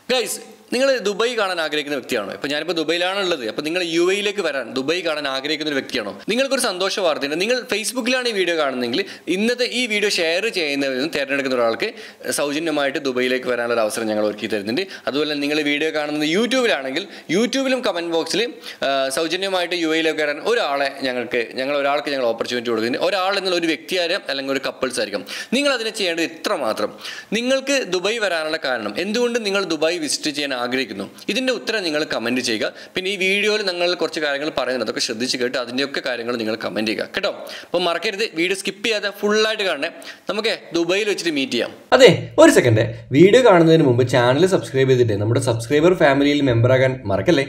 Guys നിങ്ങൾ Dubai കാണാൻ ആഗ്രഹിക്കുന്ന വ്യക്തിയാണോ ഇപ്പൊ ഞാനിപ്പോൾ ദുബൈയിലാണ് ഉള്ളത് അപ്പോൾ നിങ്ങൾ യു എയിലേക്ക് വരാൻ ദുബായ് കാണാൻ ആഗ്രഹിക്കുന്ന ഒരു വ്യക്തിയാണോ നിങ്ങൾക്കൊരു സന്തോഷ വാർത്തയുണ്ട് നിങ്ങൾ ഫേസ്ബുക്കിലാണ് ഈ വീഡിയോ കാണുന്നതെങ്കിൽ ഇന്നത്തെ ഈ വീഡിയോ ഷെയർ ചെയ്യുന്നതിൽ നിന്ന് തിരഞ്ഞെടുക്കുന്ന ഒരാൾക്ക് സൗജന്യമായിട്ട് ദുബൈയിലേക്ക് വരാനുള്ള ഒരു അവസരം ഞങ്ങൾ ഒരുക്കി തരുന്നുണ്ട് അതുപോലെ നിങ്ങൾ വീഡിയോ കാണുന്നത് യൂട്യൂബിലാണെങ്കിൽ യൂട്യൂബിലും കമന്റ് ബോക്സിൽ സൗജന്യമായിട്ട് യു എയിലേക്ക് വരാൻ ഒരാളെ ഞങ്ങൾക്ക് ഞങ്ങൾ ഒരാൾക്ക് ഞങ്ങൾ ഓപ്പർച്യൂണിറ്റി കൊടുക്കുന്നുണ്ട് ഒരാൾ എന്നുള്ള ഒരു വ്യക്തിയാരും അല്ലെങ്കിൽ ഒരു കപ്പിൾസ് ആയിരിക്കും നിങ്ങൾ അതിനെ ചെയ്യേണ്ടത് ഇത്ര മാത്രം നിങ്ങൾക്ക് ദുബായ് വരാനുള്ള കാരണം എന്തുകൊണ്ട് നിങ്ങൾ ദുബായ് വിസിറ്റ് ചെയ്യാൻ ആഗ്രഹിക്കുന്നു ഇതിൻ്റെ ഉത്തരം നിങ്ങൾ കമൻറ്റ് ചെയ്യുക പിന്നെ ഈ വീഡിയോയിൽ നിങ്ങൾ കുറച്ച് കാര്യങ്ങൾ പറയുന്നുണ്ട് അതൊക്കെ ശ്രദ്ധിച്ച് കേട്ട് അതിൻ്റെയൊക്കെ കാര്യങ്ങൾ നിങ്ങൾ കമൻറ്റ് ചെയ്യുക കേട്ടോ അപ്പോൾ മറക്കരുത് വീഡിയോ സ്കിപ്പ് ചെയ്യാതെ ഫുള്ളായിട്ട് കാണണേ നമുക്ക് ദുബായിൽ വെച്ചിട്ട് മീറ്റ് ചെയ്യാം അതെ ഒരു സെക്കൻഡ് വീഡിയോ കാണുന്നതിന് മുമ്പ് ചാനൽ സബ്സ്ക്രൈബ് ചെയ്തിട്ട് നമ്മുടെ സബ്സ്ക്രൈബർ ഫാമിലിയിൽ മെമ്പറാകാൻ മറക്കല്ലേ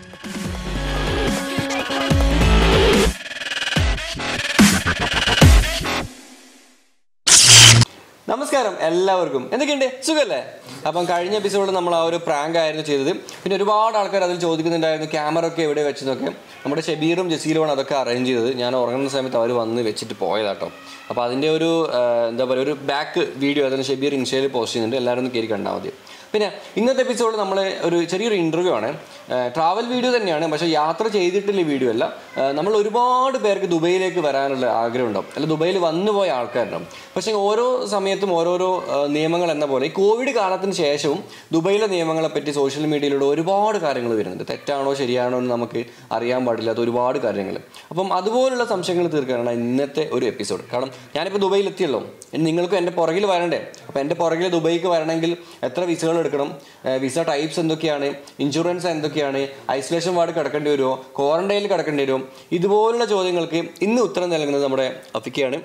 നമസ്കാരം എല്ലാവർക്കും എന്തൊക്കെയുണ്ട് സുഖല്ലേ അപ്പം കഴിഞ്ഞ എപ്പിസോഡിൽ നമ്മൾ ആ ഒരു പ്രാങ്ക് ആയിരുന്നു ചെയ്തത് പിന്നെ ഒരുപാട് ആൾക്കാർ അതിൽ ചോദിക്കുന്നുണ്ടായിരുന്നു ക്യാമറ ഒക്കെ എവിടെ വെച്ചതൊക്കെ നമ്മുടെ ഷെബീറും ജസീലുമാണ് അതൊക്കെ അറേഞ്ച് ചെയ്തത് ഞാൻ ഉറങ്ങുന്ന സമയത്ത് അവർ വന്ന് വെച്ചിട്ട് പോയതാട്ടോ അപ്പോൾ അതിൻ്റെ ഒരു ആ, എന്താ പറയുക ഒരു ബാക്ക് വീഡിയോ അതിന് ഷെബീർ ഇൻസ്റ്റയിൽ പോസ്റ്റ് ചെയ്യുന്നുണ്ട് എല്ലാവരും ഒന്ന് കയറി കണ്ടാൽ മതി പിന്നെ ഇന്നത്തെ എപ്പിസോഡ് നമ്മൾ ഒരു ചെറിയൊരു ഇൻ്റർവ്യൂ ആണ് ട്രാവൽ വീഡിയോ തന്നെയാണ് പക്ഷേ യാത്ര ചെയ്തിട്ടുള്ള വീഡിയോ അല്ല ആ, നമ്മൾ ഒരുപാട് പേർക്ക് ദുബൈയിലേക്ക് വരാനുള്ള ആഗ്രഹം ഉണ്ടാവും അല്ല ദുബൈയിൽ വന്നു പോയ ആൾക്കാരുണ്ടാവും പക്ഷേ ഓരോ സമയത്തും ഓരോരോ ആ, നിയമങ്ങൾ എന്ന പോലെ ഈ കോവിഡ് കാലത്തിന് ശേഷവും ദുബൈയിലെ നിയമങ്ങളെ പറ്റി സോഷ്യൽ മീഡിയയിലൂടെ ഒരുപാട് കാര്യങ്ങൾ വരുന്നുണ്ട് തെറ്റാണോ ശരിയാണോ എന്ന് നമുക്ക് അറിയാൻ പാടില്ലാത്ത ഒരുപാട് കാര്യങ്ങൾ അപ്പം അതുപോലുള്ള സംശയങ്ങൾ തീർക്കാനാണ് ഇന്നത്തെ ഒരു എപ്പിസോഡ് കാരണം ഞാനിപ്പോൾ ദുബൈയിൽ എത്തിയല്ലോ ഇനി നിങ്ങൾക്കും എൻ്റെ പുറകിൽ വരണ്ടേ അപ്പോൾ എൻ്റെ പുറകിൽ ദുബൈക്ക് വരണമെങ്കിൽ എത്ര വിസകൾ എടുക്കണം വിസ ടൈപ്സ് എന്തൊക്കെയാണ് ഇൻഷുറൻസ് എന്തൊക്കെയാണ് ഐസൊലേഷൻ വാർഡ് കിടക്കേണ്ടി വരുമോ ക്വാറന്റൈനിൽ കിടക്കേണ്ടി വരുമോ ഇതുപോലുള്ള ചോദ്യങ്ങൾക്ക് ഇന്ന് ഉത്തരം നൽകുന്നത് നമ്മുടെ അഫിക്കയാണ്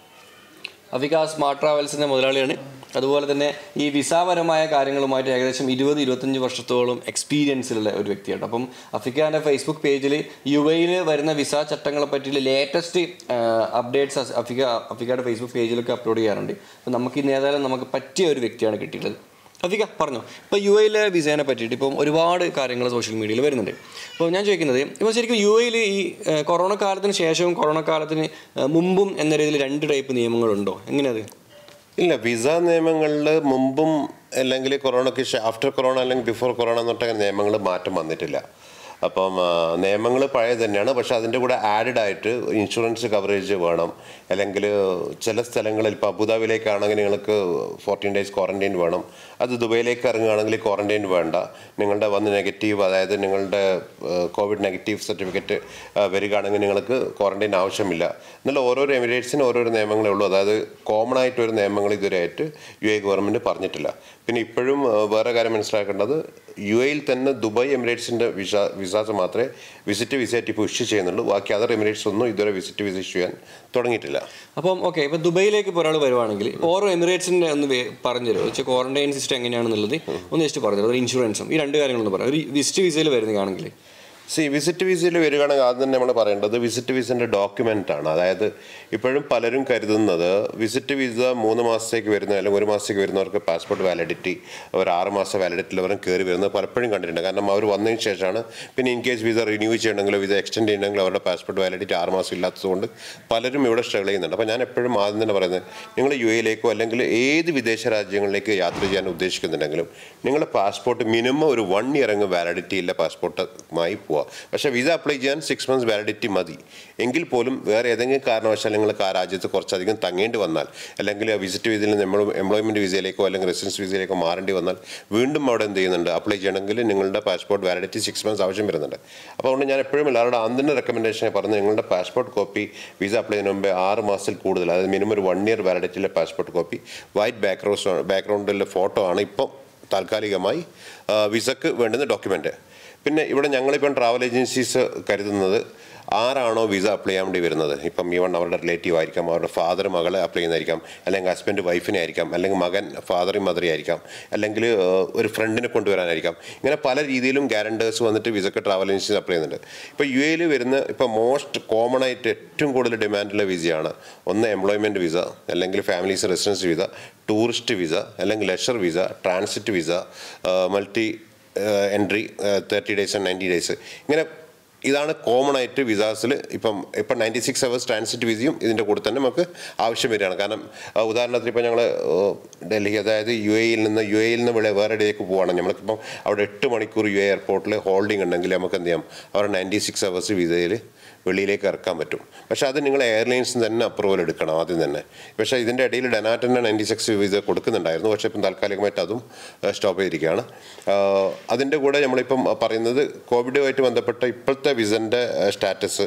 അഫിക സ്മാർട്ട് ട്രാവൽസിൻ്റെ മുതലാളിയാണ് അതുപോലെ തന്നെ ഈ വിസാപരമായ കാര്യങ്ങളുമായിട്ട് ഏകദേശം ഇരുപത് ഇരുപത്തഞ്ച് വർഷത്തോളം എക്സ്പീരിയൻസിലുള്ള ഒരു വ്യക്തിയാണ് അപ്പം അഫിക്കാൻ്റെ ഫേസ്ബുക്ക് പേജിൽ യു എയിൽ വരുന്ന വിസ ചട്ടങ്ങളെ പറ്റിയുള്ള ലേറ്റസ്റ്റ് അപ്ഡേറ്റ്സ് അഫിക അഫിക്കയുടെ ഫേസ്ബുക്ക് പേജിലൊക്കെ അപ്ലോഡ് ചെയ്യാറുണ്ട് അപ്പം നമുക്ക് ഇന്ന് ഏതായാലും നമുക്ക് പറ്റിയ ഒരു വ്യക്തിയാണ് കിട്ടിയിട്ടുള്ളത് അഫിക പറഞ്ഞോ ഇപ്പോൾ യു എയിലെ വിസേനെ പറ്റിയിട്ട് ഇപ്പം ഒരുപാട് കാര്യങ്ങൾ സോഷ്യൽ മീഡിയയിൽ വരുന്നുണ്ട് അപ്പോൾ ഞാൻ ചോദിക്കുന്നത് ഇപ്പോൾ ശരിക്കും യു എയിൽ ഈ ഏഹ്, കൊറോണ കാലത്തിന് ശേഷവും കൊറോണ കാലത്തിന് ഏഹ്, മുമ്പും എന്ന രീതിയിൽ രണ്ട് ടൈപ്പ് നിയമങ്ങളുണ്ടോ എങ്ങനെയത് ഇല്ല വിസ നിയമങ്ങളിൽ മുമ്പും അല്ലെങ്കിൽ കൊറോണയ്ക്ക് ആഫ്റ്റർ കൊറോണ അല്ലെങ്കിൽ ബിഫോർ കൊറോണ എന്ന് പറഞ്ഞ നിയമങ്ങൾ മാറ്റം വന്നിട്ടില്ല അപ്പം നിയമങ്ങൾ പഴയ തന്നെയാണ് പക്ഷെ അതിൻ്റെ കൂടെ ആഡഡ് ആയിട്ട് ഇൻഷുറൻസ് കവറേജ് വേണം അല്ലെങ്കിൽ ചില സ്ഥലങ്ങളിൽ ഇപ്പോൾ അബുദാബിയിലേക്കാണെങ്കിൽ നിങ്ങൾക്ക് ഫോർട്ടീൻ ഡേയ്സ് ക്വാറന്റൈൻ വേണം അത് ദുബൈയിലേക്ക് ഇറങ്ങുകയാണെങ്കിൽ ക്വാറന്റൈൻ വേണ്ട നിങ്ങളുടെ വന്ന് നെഗറ്റീവ് അതായത് നിങ്ങളുടെ കോവിഡ് നെഗറ്റീവ് സർട്ടിഫിക്കറ്റ് വരികയാണെങ്കിൽ നിങ്ങൾക്ക് ക്വാറന്റൈൻ ആവശ്യമില്ല എന്നുള്ള ഓരോരോ എമിറേറ്റ്സിന് ഓരോരോ നിയമങ്ങളേ ഉള്ളൂ അതായത് കോമൺ ആയിട്ട് ഒരു നിയമങ്ങൾ ഇതുവരെയായിട്ട് യു എ ഗവൺമെൻറ് പറഞ്ഞിട്ടില്ല പിന്നെ ഇപ്പോഴും ആ, വേറെ കാര്യം മനസ്സിലാക്കേണ്ടത് യു എയിൽ തന്നെ ദുബായ് എമിറേറ്റ്സിൻ്റെ വിസ വിസാസ് മാത്രമേ വിസിറ്റ് വിസയായിട്ട് ഇപ്പോൾ ഇഷ്യൂ ചെയ്യുന്നുള്ളൂ ബാക്കി അതർ എമിറേറ്റ്സ് ഒന്നും ഇതുവരെ വിസിറ്റ് വിസ ഇഷ്യൂ ചെയ്യാൻ തുടങ്ങിയിട്ടില്ല അപ്പം ഓക്കെ ഇപ്പം ദുബൈയിലേക്ക് ഇപ്പോൾ ഒരാൾ വരുവാണെങ്കിൽ ഓരോ എമിറേറ്റ്സിൻ്റെ ഒന്ന് വേ- പറഞ്ഞു തരുമോ വെച്ചാൽ ക്വാറന്റൈൻ സിസ്റ്റം എങ്ങനെയാണെന്നുള്ളത് ഒന്ന് ജസ്റ്റ് പറഞ്ഞു തരുമോ ഇൻഷുറൻസും ഈ രണ്ട് കാര്യങ്ങളൊന്ന് പറയാം ഒരു വിസിറ്റ് വിസയിൽ വരുന്നതാണെങ്കിൽ സി വിസിറ്റ് വിസയിൽ വരികയാണെങ്കിൽ ആദ്യം തന്നെ നമ്മൾ പറയേണ്ടത് വിസിറ്റ് വിസൻ്റെ ഡോക്യുമെൻ്റ് ആണ് അതായത് ഇപ്പോഴും പലരും കരുതുന്നത് വിസിറ്റ് വിസ മൂന്ന് മാസത്തേക്ക് വരുന്ന അല്ലെങ്കിൽ ഒരു മാസത്തേക്ക് വരുന്നവർക്ക് പാസ്പോർട്ട് വാലിഡിറ്റി ഒരു ആറ് മാസം വാലിഡിറ്റിയിലവരും കയറി വരുന്നത് പലപ്പോഴും കണ്ടിട്ടുണ്ട് കാരണം അവർ വന്നതിന് ശേഷമാണ് പിന്നെ ഇൻ കേസ് വിസ റിന്യൂ ചെയ്യണമെങ്കിലോ വിസ എക്സ്റ്റെൻഡ് ചെയ്യണമെങ്കിലോ അവരുടെ പാസ്പോർട്ട് വാലിഡിറ്റി ആറ് മാസം ഇല്ലാത്തതുകൊണ്ട് പലരും ഇവിടെ സ്ട്രഗിൾ ചെയ്യുന്നുണ്ട് അപ്പോൾ ഞാൻ എപ്പോഴും ആദ്യം തന്നെ പറയുന്നത് നിങ്ങൾ യു എയിലേക്കോ അല്ലെങ്കിൽ ഏത് വിദേശ രാജ്യങ്ങളിലേക്ക് യാത്ര ചെയ്യാൻ ഉദ്ദേശിക്കുന്നുണ്ടെങ്കിലും നിങ്ങളുടെ പാസ്പോർട്ട് മിനിമം ഒരു വൺ ഇയർ അങ്ങ് വാലിഡിറ്റി ഉള്ള പാസ്പോർട്ടുമായി പോവുക പക്ഷേ വിസ അപ്ലൈ ചെയ്യാൻ സിക്സ് മന്ത്സ് വാലിഡിറ്റി മതി എങ്കിൽ പോലും വേറെ ഏതെങ്കിലും കാരണവശാൽ നിങ്ങൾക്ക് ആ രാജ്യത്ത് കുറച്ചധികം തങ്ങേണ്ടി വന്നാൽ അല്ലെങ്കിൽ ആ വിസിറ്റ് വിസയിൽ നിന്ന് നമ്മൾ എംപ്ലോയ്മെൻറ്റ് വിസയിലേക്കോ അല്ലെങ്കിൽ റെസിഡൻസ് വിസയിലേക്കോ മാറേണ്ടി വന്നാൽ വീണ്ടും അവിടെ എന്ത് ചെയ്യുന്നുണ്ട് അപ്ലൈ ചെയ്യണമെങ്കിൽ നിങ്ങളുടെ പാസ്പോർട്ട് വാലിഡിറ്റി സിക്സ് മന്ത്സ് ആവശ്യം വരുന്നുണ്ട് അപ്പോൾ അതുകൊണ്ട് ഞാൻ എപ്പോഴും എല്ലാവരുടെ ആദ്യം റെക്കമെൻഡേഷൻ പറഞ്ഞു നിങ്ങളുടെ പാസ്പോർട്ട് കോപ്പി വിസ അപ്ലൈ ചെയ്യുന്ന മുമ്പേ ആറ് മാസത്തിൽ കൂടുതൽ അതായത് മിനിമം ഒരു വൺ ഇയർ വാലിഡിറ്റിയിലെ പാസ്പോർട്ട് കോപ്പി വൈറ്റ് ബാക്ക്ഗ്രൗണ്ട് ബാക്ക്ഗ്രൗണ്ടിലെ ഫോട്ടോ ആണ് ഇപ്പം താൽക്കാലികമായി ആ, വിസക്ക് വേണ്ടുന്ന ഡോക്യുമെൻ്റ് പിന്നെ ഇവിടെ ഞങ്ങളിപ്പം ട്രാവൽ ഏജൻസീസ് കരുതുന്നത് ആരാണോ വിസ അപ്ലൈ ചെയ്യാൻ വേണ്ടി വരുന്നത് ഇപ്പം ഈവൺ അവരുടെ റിലേറ്റീവ് ആയിരിക്കാം അവരുടെ ഫാദർ മകളെ അപ്ലൈ ചെയ്യുന്നതായിരിക്കാം അല്ലെങ്കിൽ ഹസ്ബൻഡ് വൈഫിനെ ആയിരിക്കാം അല്ലെങ്കിൽ മകൻ ഫാദറും മദറെ ആയിരിക്കാം അല്ലെങ്കിൽ ആ, ഒരു ഫ്രണ്ടിനെ കൊണ്ടുവരാനായിരിക്കാം ഇങ്ങനെ പല രീതിയിലും ഗ്യാരണ്ടേഴ്സ് വന്നിട്ട് വിസക്ക് ട്രാവൽ ഏജൻസീസ് അപ്ലൈ ചെയ്യുന്നുണ്ട് ഇപ്പോൾ യു എയിൽ വരുന്ന ഇപ്പോൾ മോസ്റ്റ് കോമൺ ആയിട്ട് ഏറ്റവും കൂടുതൽ ഡിമാൻഡുള്ള വിസയാണ് ഒന്ന് എംപ്ലോയ്മെൻറ്റ് വിസ അല്ലെങ്കിൽ families residence visa tourist visa അല്ലെങ്കിൽ leisure visa transit visa multi entry thirty days and ninety days ഇങ്ങനെ ഇതാണ് കോമൺ ആയിട്ട് വിസാസിൽ ഇപ്പം ഇപ്പം നയൻറ്റി സിക്സ് അവേഴ്സ് ട്രാൻസിറ്റ് വിസയും ഇതിൻ്റെ കൂടെ തന്നെ നമുക്ക് ആവശ്യം വരികയാണ് കാരണം ആ, ഉദാഹരണത്തിന് ഇപ്പോൾ ഞങ്ങൾ ഡൽഹി അതായത് യു എയിൽ നിന്ന് യു എയിൽ നിന്ന് ഇവിടെ വേറെ ഇടയിലേക്ക് പോവുകയാണ് നമ്മൾക്കിപ്പം അവിടെ എട്ട് മണിക്കൂർ യു എ എയർപോർട്ടിൽ ഹോൾഡിംഗ് ഉണ്ടെങ്കിൽ നമുക്ക് എന്ത് ചെയ്യാം അവർ നയൻറ്റി സിക്സ് അവേഴ്സ് വിസയിൽ വെളിയിലേക്ക് ഇറക്കാൻ പറ്റും പക്ഷേ അത് നിങ്ങൾ എയർലൈൻസിന് തന്നെ അപ്രൂവൽ എടുക്കണം ആദ്യം തന്നെ പക്ഷേ ഇതിൻ്റെ ഇടയിൽ ഡെനാറ്റിൻ്റെ നയൻറ്റി സിക്സ് വിസ കൊടുക്കുന്നുണ്ടായിരുന്നു പക്ഷേ ഇപ്പം താൽക്കാലികമായിട്ട് അതും സ്റ്റോപ്പ് ചെയ്തിരിക്കുകയാണ് ആഹ് അതിൻ്റെ കൂടെ നമ്മളിപ്പം പറയുന്നത് കോവിഡുമായിട്ട് ബന്ധപ്പെട്ട ഇപ്പോഴത്തെ വിസൻ്റെ status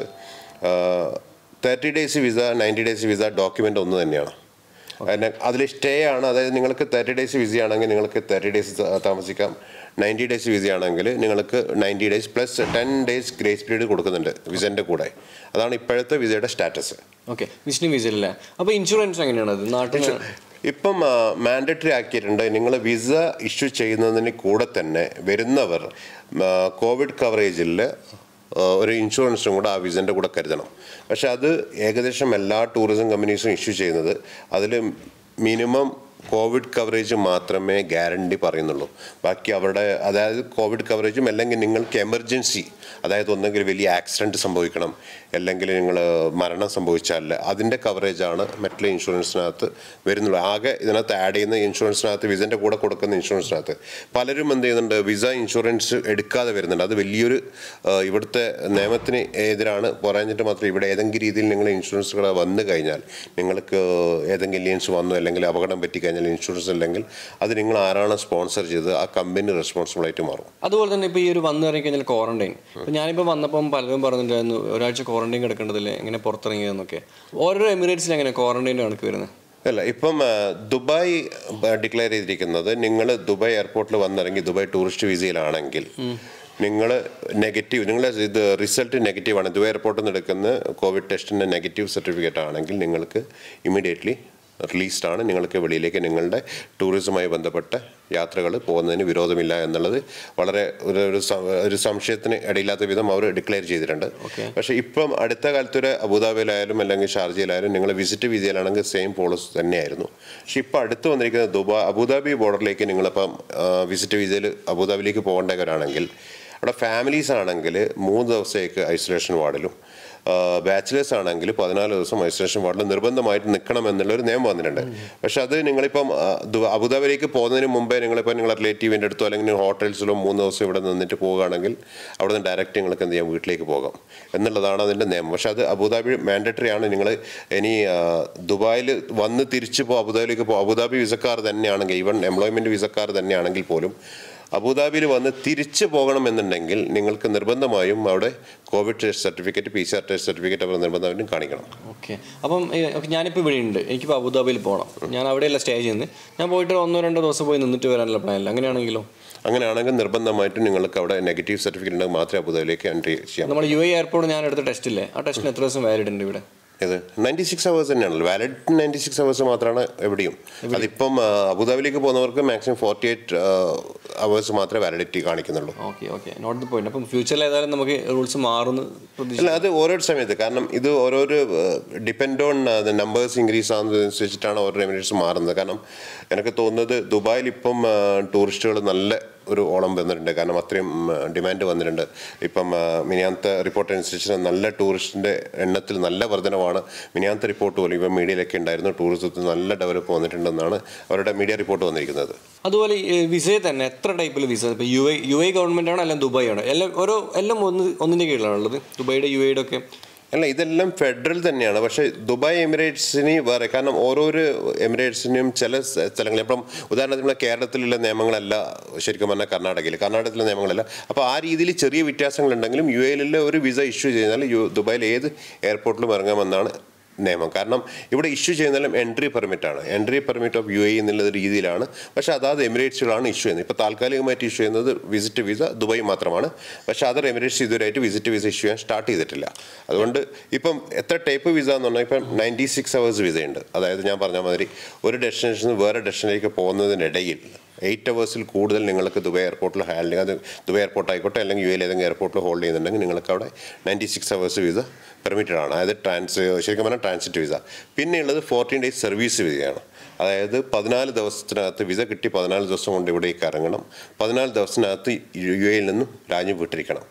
thirty days visa ninety days visa document ഒന്ന് തന്നെയാണ് അതിന് അതിൽ സ്റ്റേ ആണ് അതായത് നിങ്ങൾക്ക് തേർട്ടി ഡേയ്സ് വിസ ആണെങ്കിൽ നിങ്ങൾക്ക് തേർട്ടി ഡേയ്സ് താമസിക്കാം നയൻറ്റി ഡേയ്സ് വിസ ആണെങ്കിൽ നിങ്ങൾക്ക് ninety days plus ten days grace period കൊടുക്കുന്നുണ്ട് വിസൻ്റെ കൂടെ അതാണ് ഇപ്പോഴത്തെ വിസയുടെ സ്റ്റാറ്റസ് ഓക്കെ വിഷ്ണു വിസയിലല്ലേ അപ്പോൾ ഇൻഷുറൻസ് എങ്ങനെയാണ് അത് നാട്ടിൽ ഇപ്പം മാൻഡറ്ററി ആക്കിയിട്ടുണ്ട് നിങ്ങൾ വിസ ഇഷ്യൂ ചെയ്യുന്നതിന് കൂടെ തന്നെ വരുന്നവർ ആ, കോവിഡ് കവറേജിൽ ആ, ഒരു ഇൻഷുറൻസും കൂടെ ആ വിസൻ്റെ കൂടെ കരുതണം പക്ഷെ അത് ഏകദേശം എല്ലാ ടൂറിസം കമ്പനീസും ഇഷ്യൂ ചെയ്യുന്നത് അതിൽ മിനിമം കോവിഡ് കവറേജ് മാത്രമേ ഗ്യാരണ്ടി പറയുന്നുള്ളൂ ബാക്കി അവരുടെ അതായത് കോവിഡ് കവറേജും അല്ലെങ്കിൽ നിങ്ങൾക്ക് എമർജൻസി അതായത് ഒന്നെങ്കിൽ വലിയ ആക്സിഡൻറ്റ് സംഭവിക്കണം അല്ലെങ്കിൽ നിങ്ങൾ മരണം സംഭവിച്ചാൽ അതിൻ്റെ കവറേജാണ് മെറ്റൽ ഇൻഷുറൻസിനകത്ത് വരുന്നുള്ളൂ ആകെ ഇതിനകത്ത് ആഡ് ചെയ്യുന്ന ഇൻഷുറൻസിനകത്ത് വിസൻ്റെ കൂടെ കൊടുക്കുന്ന ഇൻഷുറൻസിനകത്ത് പലരും എന്ത് ചെയ്യുന്നുണ്ട് വിസ ഇൻഷുറൻസ് എടുക്കാതെ വരുന്നുണ്ട് അത് വലിയൊരു ആ, ഇവിടുത്തെ നിയമത്തിന് എതിരാണ് പോരാഞ്ഞിട്ട് മാത്രം ഇവിടെ ഏതെങ്കിലും രീതിയിൽ നിങ്ങൾ ഇൻഷുറൻസുകൾ വന്നു കഴിഞ്ഞാൽ നിങ്ങൾക്ക് ഏതെങ്കിലും ഇല്ലിയൻസ് വന്നു അല്ലെങ്കിൽ അപകടം പറ്റി കഴിഞ്ഞാൽ ഇൻഷുറൻസ് അല്ലെങ്കിൽ അത് നിങ്ങൾ ആരാണ് സ്പോൺസർ ചെയ്തത് ആ കമ്പനി റെസ്പോൺസിബിൾ ആയിട്ട് മാറും അതുപോലെ തന്നെ ഇപ്പോൾ ഈ ഒരു വന്നു ഇറങ്ങി കഴിഞ്ഞാൽ ക്വാറന്റൈൻ ഇപ്പോൾ ഞാനിപ്പോൾ വന്നപ്പം പലരും പറഞ്ഞിട്ടുണ്ടായിരുന്നു ഒരാഴ്ച ക്വാറന്റൈൻ കിടക്കേണ്ടതില്ലേ എങ്ങനെ പുറത്തിറങ്ങിയതെന്നൊക്കെ ഓരോ എമിറേറ്റ്സിൽ എങ്ങനെ ക്വാറന്റൈൻ കണക്ക് വരുന്നത് അല്ല ഇപ്പം ആ, ദുബായ് ഡിക്ലെയർ ചെയ്തിരിക്കുന്നത് നിങ്ങൾ ദുബായ് എയർപോർട്ടിൽ വന്നിറങ്ങി ദുബായ് ടൂറിസ്റ്റ് വിസയിലാണെങ്കിൽ നിങ്ങൾ നെഗറ്റീവ് നിങ്ങൾ ഇത് റിസൾട്ട് നെഗറ്റീവ് ആണ് ദുബായ് എയർപോർട്ടിൽ നിന്ന് എടുക്കുന്ന കോവിഡ് ടെസ്റ്റിൻ്റെ നെഗറ്റീവ് സർട്ടിഫിക്കറ്റ് ആണെങ്കിൽ നിങ്ങൾക്ക് ഇമീഡിയറ്റ്ലി റിലീസ്ഡ് ആണ് നിങ്ങൾക്ക് വെളിയിലേക്ക് നിങ്ങളുടെ ടൂറിസവുമായി ബന്ധപ്പെട്ട യാത്രകൾ പോകുന്നതിന് വിരോധമില്ല എന്നുള്ളത് വളരെ ഒരു ഒരു സം- ഒരു സംശയത്തിന് ഇടയില്ലാത്ത വിധം അവർ ഡിക്ലെയർ ചെയ്തിട്ടുണ്ട് പക്ഷേ ഇപ്പം അടുത്ത കാലത്തൊരു അബുദാബിയിലായാലും അല്ലെങ്കിൽ ഷാർജയിലായാലും നിങ്ങൾ വിസിറ്റ് വിസയിലാണെങ്കിൽ സെയിം പോളിസി തന്നെയായിരുന്നു പക്ഷേ ഇപ്പോൾ അടുത്ത് വന്നിരിക്കുന്നത് ദുബായ് അബുദാബി ബോർഡറിലേക്ക് നിങ്ങളിപ്പം വിസിറ്റ് വിസയിൽ അബുദാബിയിലേക്ക് പോകേണ്ടവരാണെങ്കിൽ അവിടെ ഫാമിലീസ് ആണെങ്കിൽ മൂന്ന് ദിവസത്തേക്ക് ഐസൊലേഷൻ വാർഡിലും ബാച്ചിലേഴ്സ് ആണെങ്കിൽ പതിനാല് ദിവസം ഐസൊലേഷൻ വാർഡിൽ നിർബന്ധമായിട്ട് നിൽക്കണം എന്നുള്ളൊരു നിയമം വന്നിട്ടുണ്ട് പക്ഷെ അത് നിങ്ങളിപ്പം ആ, ദു- അബുദാബിയിലേക്ക് പോകുന്നതിന് മുമ്പേ നിങ്ങളിപ്പോൾ നിങ്ങളെ റിലേറ്റീവിൻ്റെ അടുത്തോ അല്ലെങ്കിൽ ഹോട്ടൽസിലോ മൂന്ന് ദിവസം ഇവിടെ നിന്നിട്ട് പോവുകയാണെങ്കിൽ അവിടെ നിന്ന് ഡയറക്റ്റ് നിങ്ങൾക്ക് എന്ത് ചെയ്യാം വീട്ടിലേക്ക് പോകാം എന്നുള്ളതാണ് അതിൻ്റെ നിയമം പക്ഷെ അത് അബുദാബി മാൻഡറ്ററി ആണ് നിങ്ങൾ ഇനി ആ, ദുബായിൽ വന്ന് തിരിച്ച് പോ അബുദാബിയിലേക്ക് പോ അബുദാബി വിസക്കാർ തന്നെയാണെങ്കിൽ ഈവൻ എംപ്ലോയ്മെൻറ്റ് വിസക്കാർ തന്നെയാണെങ്കിൽ പോലും അബുദാബിയിൽ വന്ന് തിരിച്ചു പോകണമെന്നുണ്ടെങ്കിൽ നിങ്ങൾക്ക് നിർബന്ധമായും അവിടെ covid test certificate P C R test certificate അവർ നിർബന്ധമായിട്ടും കാണിക്കണം ഓക്കെ അപ്പം ഏഹ്, ഓക്കെ, ഞാനിപ്പോൾ ഇവിടെ ഉണ്ട് എനിക്കിപ്പോൾ അബുദാബിയിൽ പോകണം ഞാൻ അവിടെയല്ല സ്റ്റേ ചെയ്യുന്നത് ഞാൻ പോയിട്ട് ഒന്നോ രണ്ടോ ദിവസം പോയി നിന്നിട്ട് വരാനുള്ള പ്ലാനില്ല അങ്ങനെയാണെങ്കിലോ അങ്ങനെയാണെങ്കിൽ നിർബന്ധമായിട്ടും നിങ്ങൾക്ക് അവിടെ നെഗറ്റീവ് സർട്ടിഫിക്കറ്റ് ഉണ്ടെങ്കിൽ മാത്രമേ അബുദാബിയിലേക്ക് എൻട്രി ചെയ്യാം നമ്മൾ യു എ എയർപോർട്ട് ഞാൻ എടുത്ത ടെസ്റ്റ് ഇല്ലേ ആ ടെസ്റ്റിന് എത്ര ദിവസം വാലിഡ് ഉണ്ട് ഇവിടെ ഇത് നയൻറ്റി സിക്സ് അവേഴ്സ് തന്നെയാണല്ലോ വാലിഡ് നയൻറ്റി സിക്സ് അവേഴ്സ് മാത്രമാണ് എവിടെയും അതിപ്പം ആ, അബുദാബിയിലേക്ക് പോകുന്നവർക്ക് മാക്സിമം ഫോർട്ടി എയ്റ്റ് അവേഴ്സ് മാത്രമേ വാലിഡിറ്റി കാണിക്കുന്നുള്ളൂ okay okay note the point അപ്പം ഫ്യൂച്ചറിൽ ഏതായാലും നമുക്ക് റൂൾസ് മാറുന്നു പ്രതീക്ഷ അല്ല അത് ഓരോ സമയത്ത് കാരണം ഇത് ഓരോരോ ഡിപ്പെൻഡ് ഓൺ നമ്പേഴ്സ് ഇൻക്രീസ് ആകുന്നതനുസരിച്ചിട്ടാണ് ഓരോ എമിറേറ്റ്സ് മാറുന്നത് കാരണം എനിക്ക് തോന്നുന്നത് ദുബായിൽ ഇപ്പം ടൂറിസ്റ്റുകൾ നല്ല ഒരു ഓണം വന്നിട്ടുണ്ട് കാരണം അത്രയും ഡിമാൻഡ് വന്നിട്ടുണ്ട് ഇപ്പം ആ, മിനിയാത്ത റിപ്പോർട്ട് അനുസരിച്ച് നല്ല ടൂറിസ്റ്റിൻ്റെ എണ്ണത്തിൽ നല്ല വർധനവാണ് മിനിയാത്ത റിപ്പോർട്ട് പോലും ഇപ്പം മീഡിയയിലൊക്കെ ഉണ്ടായിരുന്നു ടൂറിസത്തിൽ നല്ല ഡെവലപ്പ് വന്നിട്ടുണ്ടെന്നാണ് അവരുടെ മീഡിയ റിപ്പോർട്ട് വന്നിരിക്കുന്നത് അതുപോലെ ഈ വിസയിൽ തന്നെ എത്ര ടൈപ്പിൽ വിസ ഇപ്പോൾ U A U A government ആണോ അല്ലെങ്കിൽ ദുബായ് ആണോ എല്ലാം ഓരോ എല്ലാം ഒന്ന് ഒന്നിൻ്റെ കീഴിലാണുള്ളത് ദുബായിയുടെ യു എയുടെ ഒക്കെ അല്ല ഇതെല്ലാം ഫെഡറൽ തന്നെയാണ് പക്ഷേ ദുബായ് എമിറേറ്റ്സിന് വേറെ കാരണം ഓരോരോ എമിറേറ്റ്സിനും ചില സ്ഥ- സ്ഥലങ്ങളിൽ ഇപ്പം ഉദാഹരണത്തിന് നമ്മുടെ കേരളത്തിലുള്ള നിയമങ്ങളല്ല ശരിക്കും പറഞ്ഞാൽ കർണാടകയിൽ കർണാടകത്തിലെ നിയമങ്ങളല്ല അപ്പോൾ ആ രീതിയിൽ ചെറിയ വ്യത്യാസങ്ങളുണ്ടെങ്കിലും യു എയിലെ ഒരു വിസ ഇഷ്യൂ ചെയ്താൽ യു ദുബായിൽ ഏത് എയർപോർട്ടിലും ഇറങ്ങാമെന്നാണ് നിയമം കാരണം ഇവിടെ ഇഷ്യൂ ചെയ്യുന്നതെല്ലാം എൻട്രി പെർമിറ്റ് ആണ് entry permit of U A എന്നുള്ള രീതിയിലാണ് പക്ഷേ അതാത് എമിറേറ്റ്സുകളാണ് ഇഷ്യൂ ചെയ്യുന്നത് ഇപ്പോൾ താൽക്കാലികമായിട്ട് ഇഷ്യൂ ചെയ്യുന്നത് വിസിറ്റ് വിസ ദുബായ് മാത്രമാണ് പക്ഷേ അതർ എമിറേറ്റ്സ് ഇതുവരെയായിട്ട് വിസിറ്റ് വിസ ഇഷ്യൂ ചെയ്യാൻ സ്റ്റാർട്ട് ചെയ്തിട്ടില്ല അതുകൊണ്ട് ഇപ്പം എത്ര ടൈപ്പ് വിസ എന്ന് പറഞ്ഞാൽ ഇപ്പം നയൻറ്റി സിക്സ് അവേഴ്സ് വിസയുണ്ട് അതായത് ഞാൻ പറഞ്ഞ മാതിരി ഒരു ഡെസ്റ്റിനേഷനിൽ നിന്ന് വേറെ ഡെസ്റ്റിനേഷനിലേക്ക് പോകുന്നതിനിടയിൽ എയ്റ്റ് അവേഴ്സിൽ കൂടുതൽ നിങ്ങൾക്ക് ദുബായ് എയർപോർട്ടിൽ ഹാൻഡിൽ അത് ദുബായ് എയർപോർട്ട് ആയിക്കോട്ടെ അല്ലെങ്കിൽ യു എയിൽ ഏതെങ്കിലും എയർപോർട്ടിൽ ഹോൾഡ് ചെയ്യുന്നുണ്ടെങ്കിൽ നിങ്ങൾക്ക് അവിടെ ninety six hours visa permitted ആണ് അതായത് ട്രാൻസ് ശരിക്കും പറഞ്ഞാൽ ട്രാൻസിറ്റ് വിസ പിന്നെയുള്ളത് ഫോർട്ടീൻ ഡേയ്സ് സർവീസ് വിസയാണ് അതായത് പതിനാല് ദിവസത്തിനകത്ത് വിസ കിട്ടി പതിനാല് ദിവസം കൊണ്ട് ഇവിടേക്ക് ഇറങ്ങണം പതിനാല് ദിവസത്തിനകത്ത് യു എയിൽ നിന്നും രാജ്യം വിട്ടിരിക്കണം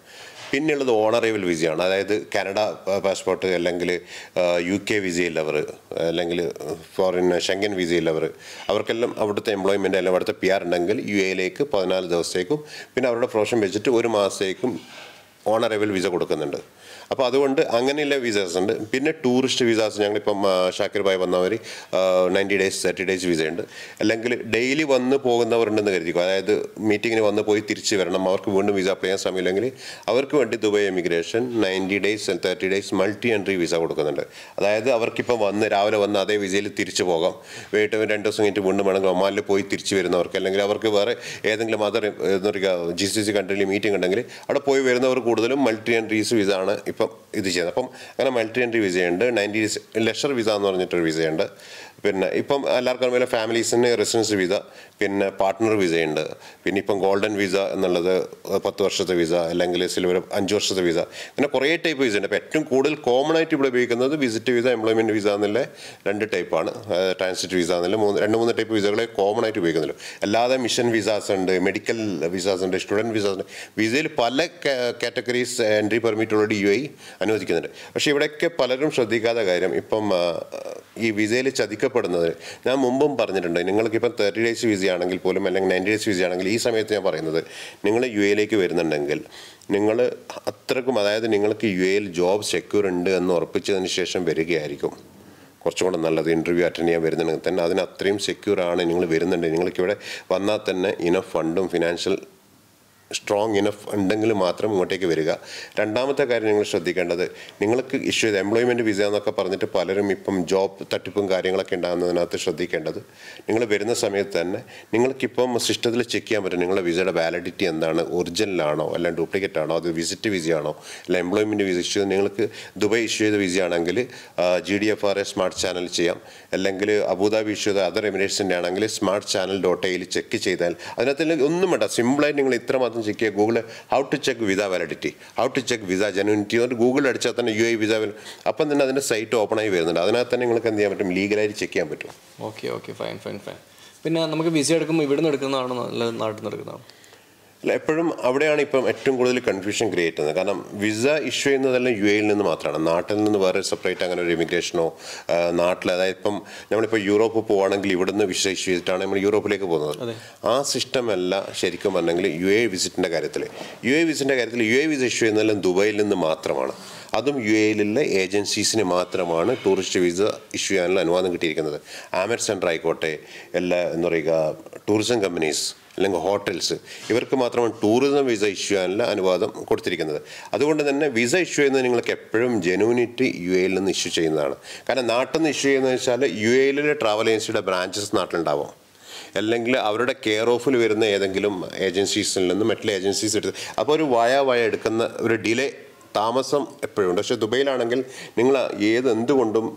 പിന്നെയുള്ളത് ഓണറേബിൾ വിസയാണ് അതായത് കാനഡ പാസ്പോർട്ട് അല്ലെങ്കിൽ യു കെ വിസയുള്ളവർ അല്ലെങ്കിൽ ഫോറിൻ ഷെങ്കൻ വിസയുള്ളവർ അവർക്കെല്ലാം അവിടുത്തെ എംപ്ലോയ്മെൻ്റ് അല്ലെങ്കിൽ അവിടുത്തെ പി ആർ ഉണ്ടെങ്കിൽ യു എയിലേക്ക് പതിനാല് ദിവസത്തേക്കും പിന്നെ അവരുടെ പ്രൊഫഷൻ വെച്ചിട്ട് ഒരു മാസത്തേക്കും ഓണറേബിൾ വിസ കൊടുക്കുന്നുണ്ട് അപ്പോൾ അതുകൊണ്ട് അങ്ങനെയുള്ള വിസാസ് ഉണ്ട് പിന്നെ ടൂറിസ്റ്റ് വിസാസ് ഞങ്ങളിപ്പം ആ, ഷാക്കിർ ഭായ് വന്നവർ ninety days thirty days visa ഉണ്ട് അല്ലെങ്കിൽ ഡെയിലി വന്ന് പോകുന്നവരുണ്ടെന്ന് കരുതിക്കും അതായത് മീറ്റിങ്ങിന് വന്ന് പോയി തിരിച്ച് വരണം അവർക്ക് വീണ്ടും വിസ അപ്ലൈ ചെയ്യാൻ സമയമില്ലെങ്കിൽ അവർക്ക് വേണ്ടി Dubai emigration ninety days thirty days multi entry visa കൊടുക്കുന്നുണ്ട് അതായത് അവർക്കിപ്പം വന്ന് രാവിലെ വന്ന് അതേ വിസയിൽ തിരിച്ചു പോകാം വീട്ടിൽ രണ്ട് ദിവസം കഴിഞ്ഞിട്ട് വീണ്ടും വേണമെങ്കിൽ ഒമാനിൽ പോയി തിരിച്ചു വരുന്നവർക്ക് അല്ലെങ്കിൽ അവർക്ക് വേറെ ഏതെങ്കിലും അതർ എന്താ പറയുക ജി സി സി കൺട്രിയിൽ മീറ്റിംഗ് ഉണ്ടെങ്കിൽ അവിടെ പോയി വരുന്നവർ കൂടുതലും മൾട്ടി എൻട്രീസ് വിസ ആണ് ഇപ്പം ഇത് ചെയ്യുന്നത് അപ്പം അങ്ങനെ മൾട്ടി എൻട്രി വിസയുണ്ട് നയൻറ്റി ലെഷർ വിസ എന്ന് പറഞ്ഞിട്ടൊരു വിസയുണ്ട് പിന്നെ ഇപ്പം എല്ലാവർക്കും അറിയാം ഫാമിലീസിന് റെസിഡൻസ് വിസ പിന്നെ പാർട്ട്ണർ വിസയുണ്ട് പിന്നെ ഇപ്പം ഗോൾഡൻ വിസ എന്നുള്ളത് പത്ത് വർഷത്തെ വിസ അല്ലെങ്കിൽ സിൽവർ അഞ്ച് വർഷത്തെ വിസ അങ്ങനെ കുറേ ടൈപ്പ് വിസ ഉണ്ട് അപ്പോൾ ഏറ്റവും കൂടുതൽ കോമൺ ആയിട്ട് ഇവിടെ ഉപയോഗിക്കുന്നത് വിസിറ്റ് വിസ എംപ്ലോയ്മെൻറ്റ് വിസ എന്നുള്ള രണ്ട് ടൈപ്പാണ് ട്രാൻസിറ്റ് വിസ എന്നുള്ള മൂന്ന് രണ്ട് മൂന്ന് ടൈപ്പ് വിസകളെ കോമൺ ആയിട്ട് ഉപയോഗിക്കുന്നുള്ളൂ അല്ലാതെ മിഷൻ വിസാസ് ഉണ്ട് മെഡിക്കൽ വിസാസ് ഉണ്ട് സ്റ്റുഡൻറ്റ് വിസാസ് ഉണ്ട് വിസയിൽ പല categories entry permit already U I അനുവദിക്കുന്നുണ്ട് പക്ഷേ ഇവിടെയൊക്കെ പലരും ശ്രദ്ധിക്കാത്ത കാര്യം ഇപ്പം ആ, ഈ വിസയിൽ ചതിക്കപ്പെടുന്നത് ഞാൻ മുമ്പും പറഞ്ഞിട്ടുണ്ട് നിങ്ങൾക്കിപ്പം തേർട്ടി ഡേയ്സ് വിസ ആണെങ്കിൽ പോലും അല്ലെങ്കിൽ നയൻറ്റി ഡേയ്സ് വിസ ആണെങ്കിൽ ഈ സമയത്ത് ഞാൻ പറയുന്നത് നിങ്ങൾ യു എയിലേക്ക് വരുന്നുണ്ടെങ്കിൽ നിങ്ങൾ അത്രക്കും അതായത് നിങ്ങൾക്ക് യു എയിൽ ജോബ് സെക്യൂർ ഉണ്ട് എന്ന് ഉറപ്പിച്ചതിന് ശേഷം വരികയായിരിക്കും കുറച്ചും കൂടെ നല്ലത് ഇൻ്റർവ്യൂ അറ്റൻഡ് ചെയ്യാൻ വരുന്നുണ്ടെങ്കിൽ തന്നെ അതിന് അത്രയും സെക്യൂർ ആണ് നിങ്ങൾ വരുന്നുണ്ട് നിങ്ങൾക്ക് ഇവിടെ വന്നാൽ തന്നെ ഇനഫ് ഫണ്ടും ഫിനാൻഷ്യൽ സ്ട്രോങ് ഇനഫ് ഉണ്ടെങ്കിൽ മാത്രം ഇങ്ങോട്ടേക്ക് വരിക രണ്ടാമത്തെ കാര്യം നിങ്ങൾ ശ്രദ്ധിക്കേണ്ടത് നിങ്ങൾക്ക് ഇഷ്യൂ ചെയ്ത എംപ്ലോയ്മെൻറ്റ് വിസ എന്നൊക്കെ പറഞ്ഞിട്ട് പലരും ഇപ്പം ജോബ് തട്ടിപ്പും കാര്യങ്ങളൊക്കെ ഉണ്ടാകുന്നതിനകത്ത് ശ്രദ്ധിക്കേണ്ടത് നിങ്ങൾ വരുന്ന സമയത്ത് തന്നെ നിങ്ങൾക്കിപ്പം സിസ്റ്റത്തിൽ ചെക്ക് ചെയ്യാൻ പറ്റും നിങ്ങളുടെ വിസയുടെ വാലിഡിറ്റി എന്താണ് ഒറിജിനലാണോ അല്ല ഡ്യൂപ്ലിക്കേറ്റ് ആണോ അത് വിസിറ്റ് വിസയാണോ അല്ല എംപ്ലോയ്മെൻറ്റ് വിസ ഇഷ്യൂ ചെയ്ത് നിങ്ങൾക്ക് ദുബായ് ഇഷ്യൂ ചെയ്ത വിസയാണെങ്കിൽ G D F R A smart channel ചെയ്യാം അല്ലെങ്കിൽ അബുദാബി ഇഷ്യൂ ചെയ്ത അതർ എമിറേറ്റ്സിൻ്റെ ആണെങ്കിൽ സ്മാർട്ട് ചാനൽ ഡോട്ട് എയിൽ ചെക്ക് ചെയ്താൽ അതിനകത്ത് ഒന്നും വേണ്ട സിമ്പിളായിട്ട് നിങ്ങൾ ഇത്ര മാത്രം ചെക്ക് ചെയ്യുക Google how to check visa validity how to check visa genuinity എന്നിട്ട് ഗൂഗിൾ അടിച്ചാൽ തന്നെ യു ഐ വിസ അപ്പം തന്നെ അതിൻ്റെ സൈറ്റ് ഓപ്പൺ ആയി വരുന്നുണ്ട് അതിനകത്ത് തന്നെ നിങ്ങൾക്ക് എന്ത് ചെയ്യാൻ പറ്റും ലീഗലായിട്ട് ചെക്ക് ചെയ്യാൻ പറ്റും okay okay fine fine fine പിന്നെ നമുക്ക് വിസ എടുക്കുമ്പോൾ ഇവിടെ നിന്ന് എടുക്കുന്നതാണോ നല്ല നാട്ടിൽ നിന്ന് എടുക്കുന്നതാണോ അല്ല എപ്പോഴും അവിടെയാണ് ഇപ്പം ഏറ്റവും കൂടുതൽ കൺഫ്യൂഷൻ ക്രിയേറ്റ് ചെയ്യുന്നത് കാരണം വിസ ഇഷ്യൂ ചെയ്യുന്നതെല്ലാം യു എയിൽ നിന്ന് മാത്രമാണ് നാട്ടിൽ നിന്ന് വേറെ സെപ്പറേറ്റ് അങ്ങനെ ഒരു ഇമിഗ്രേഷനോ നാട്ടിൽ അതായത് ഇപ്പം നമ്മളിപ്പോൾ യൂറോപ്പ് പോവുകയാണെങ്കിൽ ഇവിടുന്ന് വിസ ഇഷ്യൂ ചെയ്തിട്ടാണ് നമ്മൾ യൂറോപ്പിലേക്ക് പോകുന്നത് ആ സിസ്റ്റം അല്ല ശരിക്കും പറഞ്ഞെങ്കിൽ യു എ വിസിറ്റിൻ്റെ കാര്യത്തിൽ യു എ വിസിറ്റിൻ്റെ കാര്യത്തിൽ യു എ വിസ ഇഷ്യൂ ചെയ്യുന്നതെല്ലാം ദുബായിൽ നിന്ന് മാത്രമാണ് അതും യു എയിലുള്ള ഏജൻസീസിന് മാത്രമാണ് ടൂറിസ്റ്റ് വിസ ഇഷ്യൂ ചെയ്യാനുള്ള അനുവാദം കിട്ടിയിരിക്കുന്നത് ആമർ സെൻറ്റർ ആയിക്കോട്ടെ എല്ലാ എന്താ പറയുക ടൂറിസം കമ്പനീസ് അല്ലെങ്കിൽ ഹോട്ടൽസ് ഇവർക്ക് മാത്രമാണ് ടൂറിസം വിസ ഇഷ്യൂ ചെയ്യാനുള്ള അനുവാദം കൊടുത്തിരിക്കുന്നത് അതുകൊണ്ട് തന്നെ വിസ ഇഷ്യൂ ചെയ്യുന്നത് നിങ്ങൾക്ക് എപ്പോഴും ജെനുവിനിറ്റി യു എയിൽ നിന്ന് ഇഷ്യൂ ചെയ്യുന്നതാണ് കാരണം നാട്ടിൽ നിന്ന് ഇഷ്യൂ ചെയ്യുന്നത് വെച്ചാൽ യു എയിലെ ട്രാവൽ ഏജൻസിയുടെ ബ്രാഞ്ചസ് നാട്ടിലുണ്ടാവും അല്ലെങ്കിൽ അവരുടെ കെയർ ഓഫിൽ വരുന്ന ഏതെങ്കിലും ഏജൻസീസിൽ നിന്ന് മറ്റുള്ള ഏജൻസീസ് എടുത്ത് അപ്പോൾ ഒരു വയ വയ എടുക്കുന്ന ഒരു ഡിലേ താമസം എപ്പോഴും ഉണ്ട് പക്ഷേ ദുബൈയിലാണെങ്കിൽ നിങ്ങൾ ഏത് എന്തുകൊണ്ടും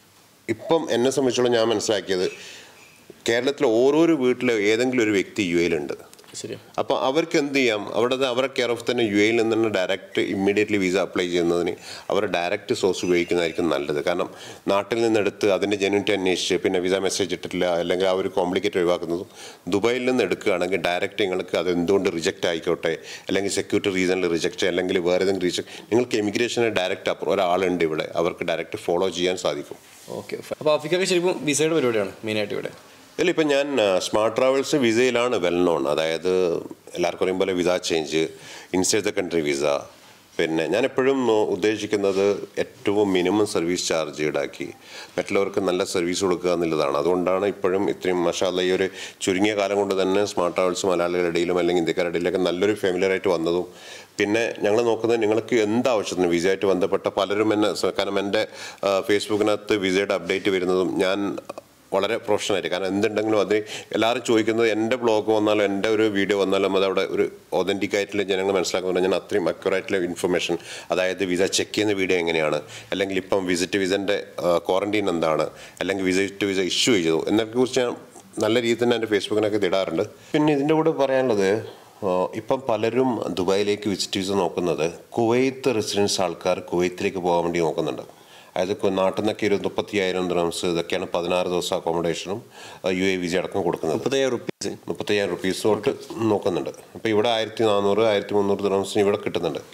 ഇപ്പം എന്നെ സംബന്ധിച്ചോളം ഞാൻ മനസ്സിലാക്കിയത് കേരളത്തിലെ ഓരോരോ വീട്ടിലെ ഏതെങ്കിലും ഒരു വ്യക്തി യു എയിലുണ്ട് ശരി അപ്പോൾ അവർക്ക് എന്ത് ചെയ്യാം അവിടെ അവരുടെ കെയർ ഓഫ് തന്നെ യു എയിൽ നിന്ന് തന്നെ ഡയറക്റ്റ് ഇമ്മീഡിയറ്റ്ലി വിസ അപ്ലൈ ചെയ്യുന്നതിന് അവർ ഡയറക്റ്റ് സോഴ്സ് ഉപയോഗിക്കുന്നതായിരിക്കും നല്ലത് കാരണം നാട്ടിൽ നിന്നെടുത്ത് അതിൻ്റെ ജെനുവിറ്റി അന്വേഷിച്ച് പിന്നെ വിസ മെസ്സേജ് ഇട്ടിട്ടില്ല അല്ലെങ്കിൽ ആ ഒരു കോംപ്ലിക്കേറ്റ് ഒഴിവാക്കുന്നതും ദുബായിൽ നിന്ന് എടുക്കുകയാണെങ്കിൽ ഡയറക്റ്റ് നിങ്ങൾക്ക് അത് എന്തുകൊണ്ട് റിജക്റ്റ് ആയിക്കോട്ടെ അല്ലെങ്കിൽ സെക്യൂരിറ്റി റീസണിൽ റിജക്റ്റ് അല്ലെങ്കിൽ വേറെ ഏതെങ്കിലും റിജക്റ്റ് നിങ്ങൾക്ക് എമിഗ്രേഷന് ഡയറക്റ്റ് അപ്പുറം ഒരാളുണ്ട് ഇവിടെ അവർക്ക് ഡയറക്റ്റ് ഫോളോ ചെയ്യാൻ സാധിക്കും ഓക്കെ അപ്പോൾ അഫിക്കൊക്കെ ശരിക്കും വിസയുടെ പരിപാടിയാണ് മെയിനായിട്ട് ഇവിടെ ഇതിൽ ഇപ്പം ഞാൻ സ്മാർട്ട് ട്രാവൽസ് വിസയിലാണ് വെൽ നോൺ അതായത് എല്ലാവർക്കും അറിയും പോലെ visa change inside the country visa പിന്നെ ഞാൻ എപ്പോഴും ഉദ്ദേശിക്കുന്നത് ഏറ്റവും മിനിമം സർവീസ് ചാർജ് ഈടാക്കി മറ്റുള്ളവർക്ക് നല്ല സർവീസ് കൊടുക്കുക എന്നുള്ളതാണ് അതുകൊണ്ടാണ് ഇപ്പോഴും ഇത്രയും മഷാല്ല ഈ ഒരു ചുരുങ്ങിയ കാലം കൊണ്ട് തന്നെ സ്മാർട്ട് ട്രാവൽസ് മലയാളികളുടെ ഇടയിലും അല്ലെങ്കിൽ ഇന്ത്യക്കാരുടെ ഇടയിലൊക്കെ നല്ലൊരു ഫെമിലിയർ ആയിട്ട് വന്നതും പിന്നെ ഞങ്ങൾ നോക്കുന്നത് നിങ്ങൾക്ക് എന്താവശ്യത്തിന് വിസയായിട്ട് ബന്ധപ്പെട്ട പലരും എന്നെ സ- കാരണം എൻ്റെ ആ, ഫേസ്ബുക്കിനകത്ത് വിസയുടെ അപ്ഡേറ്റ് വരുന്നതും ഞാൻ വളരെ പ്രൊഫഷണലായിട്ട് കാരണം എന്തുണ്ടെങ്കിലും അത് എല്ലാവരും ചോദിക്കുന്നത് എൻ്റെ ബ്ലോഗ് വന്നാലും എൻ്റെ ഒരു വീഡിയോ വന്നാലും അത് അവിടെ ഒരു ഒതൻറ്റിക് ആയിട്ടുള്ള ജനങ്ങൾ മനസ്സിലാക്കുന്നത് ഞാൻ അത്രയും അക്യുറേറ്റുള്ള ഇൻഫർമേഷൻ അതായത് വിസ ചെക്ക് ചെയ്യുന്ന വീഡിയോ എങ്ങനെയാണ് അല്ലെങ്കിൽ ഇപ്പം വിസിറ്റ് വിസൻ്റെ ക്വാറന്റീൻ എന്താണ് അല്ലെങ്കിൽ വിസിറ്റ് വിസ ഇഷ്യൂ ചെയ്തു എന്നൊക്കെ കുറിച്ച് ഞാൻ നല്ല രീതിയിൽ തന്നെ എൻ്റെ ഫേസ്ബുക്കിനൊക്കെ ഇടാറുണ്ട് പിന്നെ ഇതിൻ്റെ കൂടെ പറയാനുള്ളത് ആ, ഇപ്പം പലരും ദുബായിലേക്ക് വിസിറ്റ് വിസ നോക്കുന്നത് കുവൈത്ത് റെസിഡൻസ് ആൾക്കാർ കുവൈത്തിലേക്ക് പോകാൻ വേണ്ടി നോക്കുന്നുണ്ട് അതായത് കൊ- നാട്ടിൽ നിന്നൊക്കെ ഒരു മുപ്പത്തിയായിരം ദ്രംസ് ഇതൊക്കെയാണ് പതിനാറ് ദിവസം അക്കോമഡേഷനും യു എ വിസ അടക്കം കൊടുക്കുന്നത് മുപ്പത്തയ്യായിരം റുപ്പീസ് മുപ്പത്തയ്യായിരം റുപ്പീസ് തൊട്ട് നോക്കുന്നുണ്ട് അപ്പോൾ ഇവിടെ ആയിരത്തി നാനൂറ് ആയിരത്തി മുന്നൂറ് ദ്രംസിന് ഇവിടെ കിട്ടുന്നുണ്ട്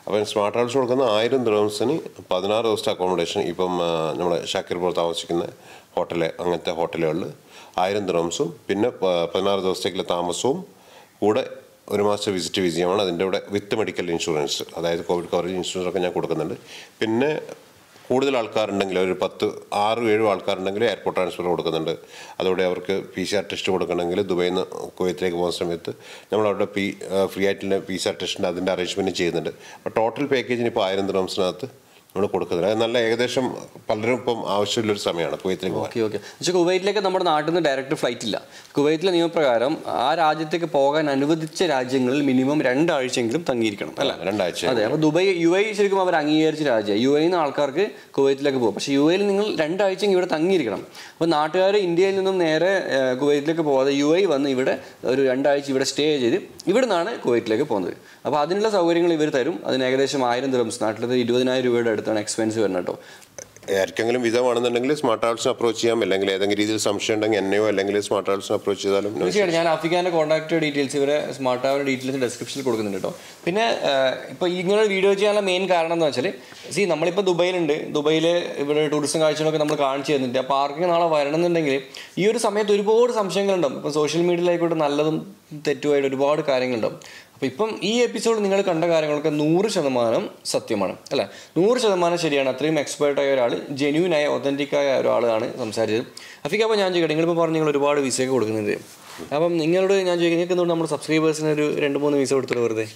അപ്പം സ്മാർട്ട് ട്രാവൽസ് കൊടുക്കുന്ന ആയിരം ദ്രവംസിന് പതിനാറ് ദിവസത്തെ അക്കോമഡേഷൻ ഇപ്പം ആ, നമ്മുടെ ഷാക്കിർ പോൾ താമസിക്കുന്ന ഹോട്ടല് അങ്ങനത്തെ ഹോട്ടലുകളിൽ ആയിരം ദ്രവംസും പിന്നെ പ- പതിനാറ് ദിവസത്തേക്കുള്ള താമസവും കൂടെ ഒരു മാസത്തെ വിസിറ്റ് വിസിയമാണ് അതിൻ്റെ കൂടെ വിത്ത് മെഡിക്കൽ ഇൻഷുറൻസ് അതായത് കോവിഡ് കവറേജ് ഇൻഷുറൻസ് ഒക്കെ ഞാൻ കൊടുക്കുന്നുണ്ട് പിന്നെ കൂടുതൽ ആൾക്കാരുണ്ടെങ്കിൽ ഒരു പത്ത് ആറ് ഏഴും ആൾക്കാരുണ്ടെങ്കിൽ എയർപോർട്ട് ട്രാൻസ്ഫർ കൊടുക്കുന്നുണ്ട് അതോടെ അവർക്ക് പി സി ആർ ടെസ്റ്റ് കൊടുക്കണമെങ്കിൽ ദുബൈയിൽ നിന്ന് കുവൈത്തിലേക്ക് പോകുന്ന സമയത്ത് നമ്മൾ അവിടെ പി ഫ്രീ ആയിട്ടുള്ള പി സി ആർ ടെസ്റ്റിൻ്റെ അതിൻ്റെ അറേഞ്ച്മെൻറ്റ് ചെയ്യുന്നുണ്ട് അപ്പോൾ ടോട്ടൽ പാക്കേജിന് ഇപ്പോൾ ആയിരം ദിറംസിനകത്ത് നമ്മൾ കൊടുക്കുന്നുണ്ട് അത് നല്ല ഏകദേശം പലരും ഇപ്പം ആവശ്യമുള്ളൊരു സമയമാണ് കുവൈത്തിലേക്ക് പോകാൻ ഓക്കെ ഓക്കെ പക്ഷേ കുവൈറ്റിലേക്ക് നമ്മുടെ നാട്ടിൽ നിന്ന് ഡയറക്റ്റ് ഫ്ലൈറ്റ് ഇല്ല കുവൈറ്റിലെ നിയമപ്രകാരം ആ രാജ്യത്തേക്ക് പോകാൻ അനുവദിച്ച രാജ്യങ്ങളിൽ മിനിമം രണ്ടാഴ്ചയെങ്കിലും തങ്ങിയിരിക്കണം അല്ല രണ്ടാഴ്ച അതെ അപ്പോൾ ദുബൈ യു എ ശരിക്കും അവർ അംഗീകരിച്ച രാജ്യമാണ് യു എയിൽ നിന്ന് ആൾക്കാർക്ക് കുവൈറ്റിലേക്ക് പോകും പക്ഷേ യു എയിൽ നിങ്ങൾ രണ്ടാഴ്ച ഇവിടെ തങ്ങിയിരിക്കണം അപ്പോൾ നാട്ടുകാർ ഇന്ത്യയിൽ നിന്നും നേരെ ഏഹ്, കുവൈറ്റിലേക്ക് പോകാതെ യു എ വന്ന് ഇവിടെ ഒരു രണ്ടാഴ്ച ഇവിടെ സ്റ്റേ ചെയ്ത് ഇവിടെ നിന്നാണ് കുവൈറ്റിലേക്ക് പോകുന്നത് അപ്പോൾ അതിനുള്ള സൗകര്യങ്ങൾ ഇവർ തരും അതിന് ഏകദേശം ആയിരം ദിറംസ് നാട്ടിലത് ഇരുപതിനായിരം രൂപയുടെ അടുത്താണ് എക്സ്പെൻസ് വരുന്നത് കേട്ടോ ആർക്കെങ്കിലും വിസ വേണമെന്നുണ്ടെങ്കിൽ സ്മാർട്ട് ട്രാവൽസിന് അപ്രോച്ച് ചെയ്യാം അല്ലെങ്കിൽ ഏതെങ്കിലും രീതിയിൽ സംശയം ഉണ്ടെങ്കിൽ എന്നെയോ അല്ലെങ്കിൽ സ്മാർട്ട് ട്രാവൽസിന് അപ്രോച്ച് ചെയ്താലും no തീർച്ചയായിട്ടും ഞാൻ അഫിക്കാൻ്റെ കോൺടാക്ട് ഡീറ്റെയിൽസ് ഇവരെ സ്മാർട്ട് ആവിൻ്റെ ഡീറ്റെയിൽസ് ഡിസ്ക്രിപ്ഷനിൽ കൊടുക്കുന്നുണ്ട് കേട്ടോ പിന്നെ ഇപ്പോൾ ഇങ്ങനെ വീഡിയോ ചെയ്യാനുള്ള മെയിൻ കാരണം എന്ന് വെച്ചാൽ സി നമ്മളിപ്പോൾ ദുബൈയിലുണ്ട് ദുബൈയിൽ ഇവിടെ ടൂറിസം കാഴ്ചകളൊക്കെ നമ്മൾ കാണിച്ചു തന്നിട്ട് അപ്പോൾ ആർക്കും നാളെ വരണമെന്നുണ്ടെങ്കിൽ ഈ ഒരു സമയത്ത് ഒരുപാട് സംശയങ്ങളുണ്ടാവും ഇപ്പോൾ സോഷ്യൽ മീഡിയയിലായിക്കോട്ടെ നല്ലതും തെറ്റുമായിട്ട് ഒരുപാട് കാര്യങ്ങളുണ്ടാവും അപ്പോൾ ഇപ്പം ഈ എപ്പിസോഡ് നിങ്ങൾ കണ്ട കാര്യങ്ങളൊക്കെ നൂറ് ശതമാനം സത്യമാണ് അല്ലേ നൂറ് ശതമാനം ശരിയാണ് അത്രയും എക്സ്പേർട്ടായ ഒരാൾ ജെന്യൂനായ ഒതൻറ്റിക്കായ ഒരാളാണ് സംസാരിച്ചത് അഫിക്ക് അപ്പോൾ ഞാൻ ചോദിക്കട്ടെ നിങ്ങളിപ്പോൾ പറഞ്ഞു നിങ്ങൾ ഒരുപാട് വിസയൊക്കെ കൊടുക്കുന്നുണ്ട് അപ്പം നിങ്ങളോട് ഞാൻ ചോദിക്കുന്നത് നിങ്ങൾക്ക് എന്തുകൊണ്ട് നമ്മുടെ സബ്സ്ക്രൈബേഴ്സിന് ഒരു രണ്ട് മൂന്ന് വിസ കൊടുത്തിട്ട് വെറുതെ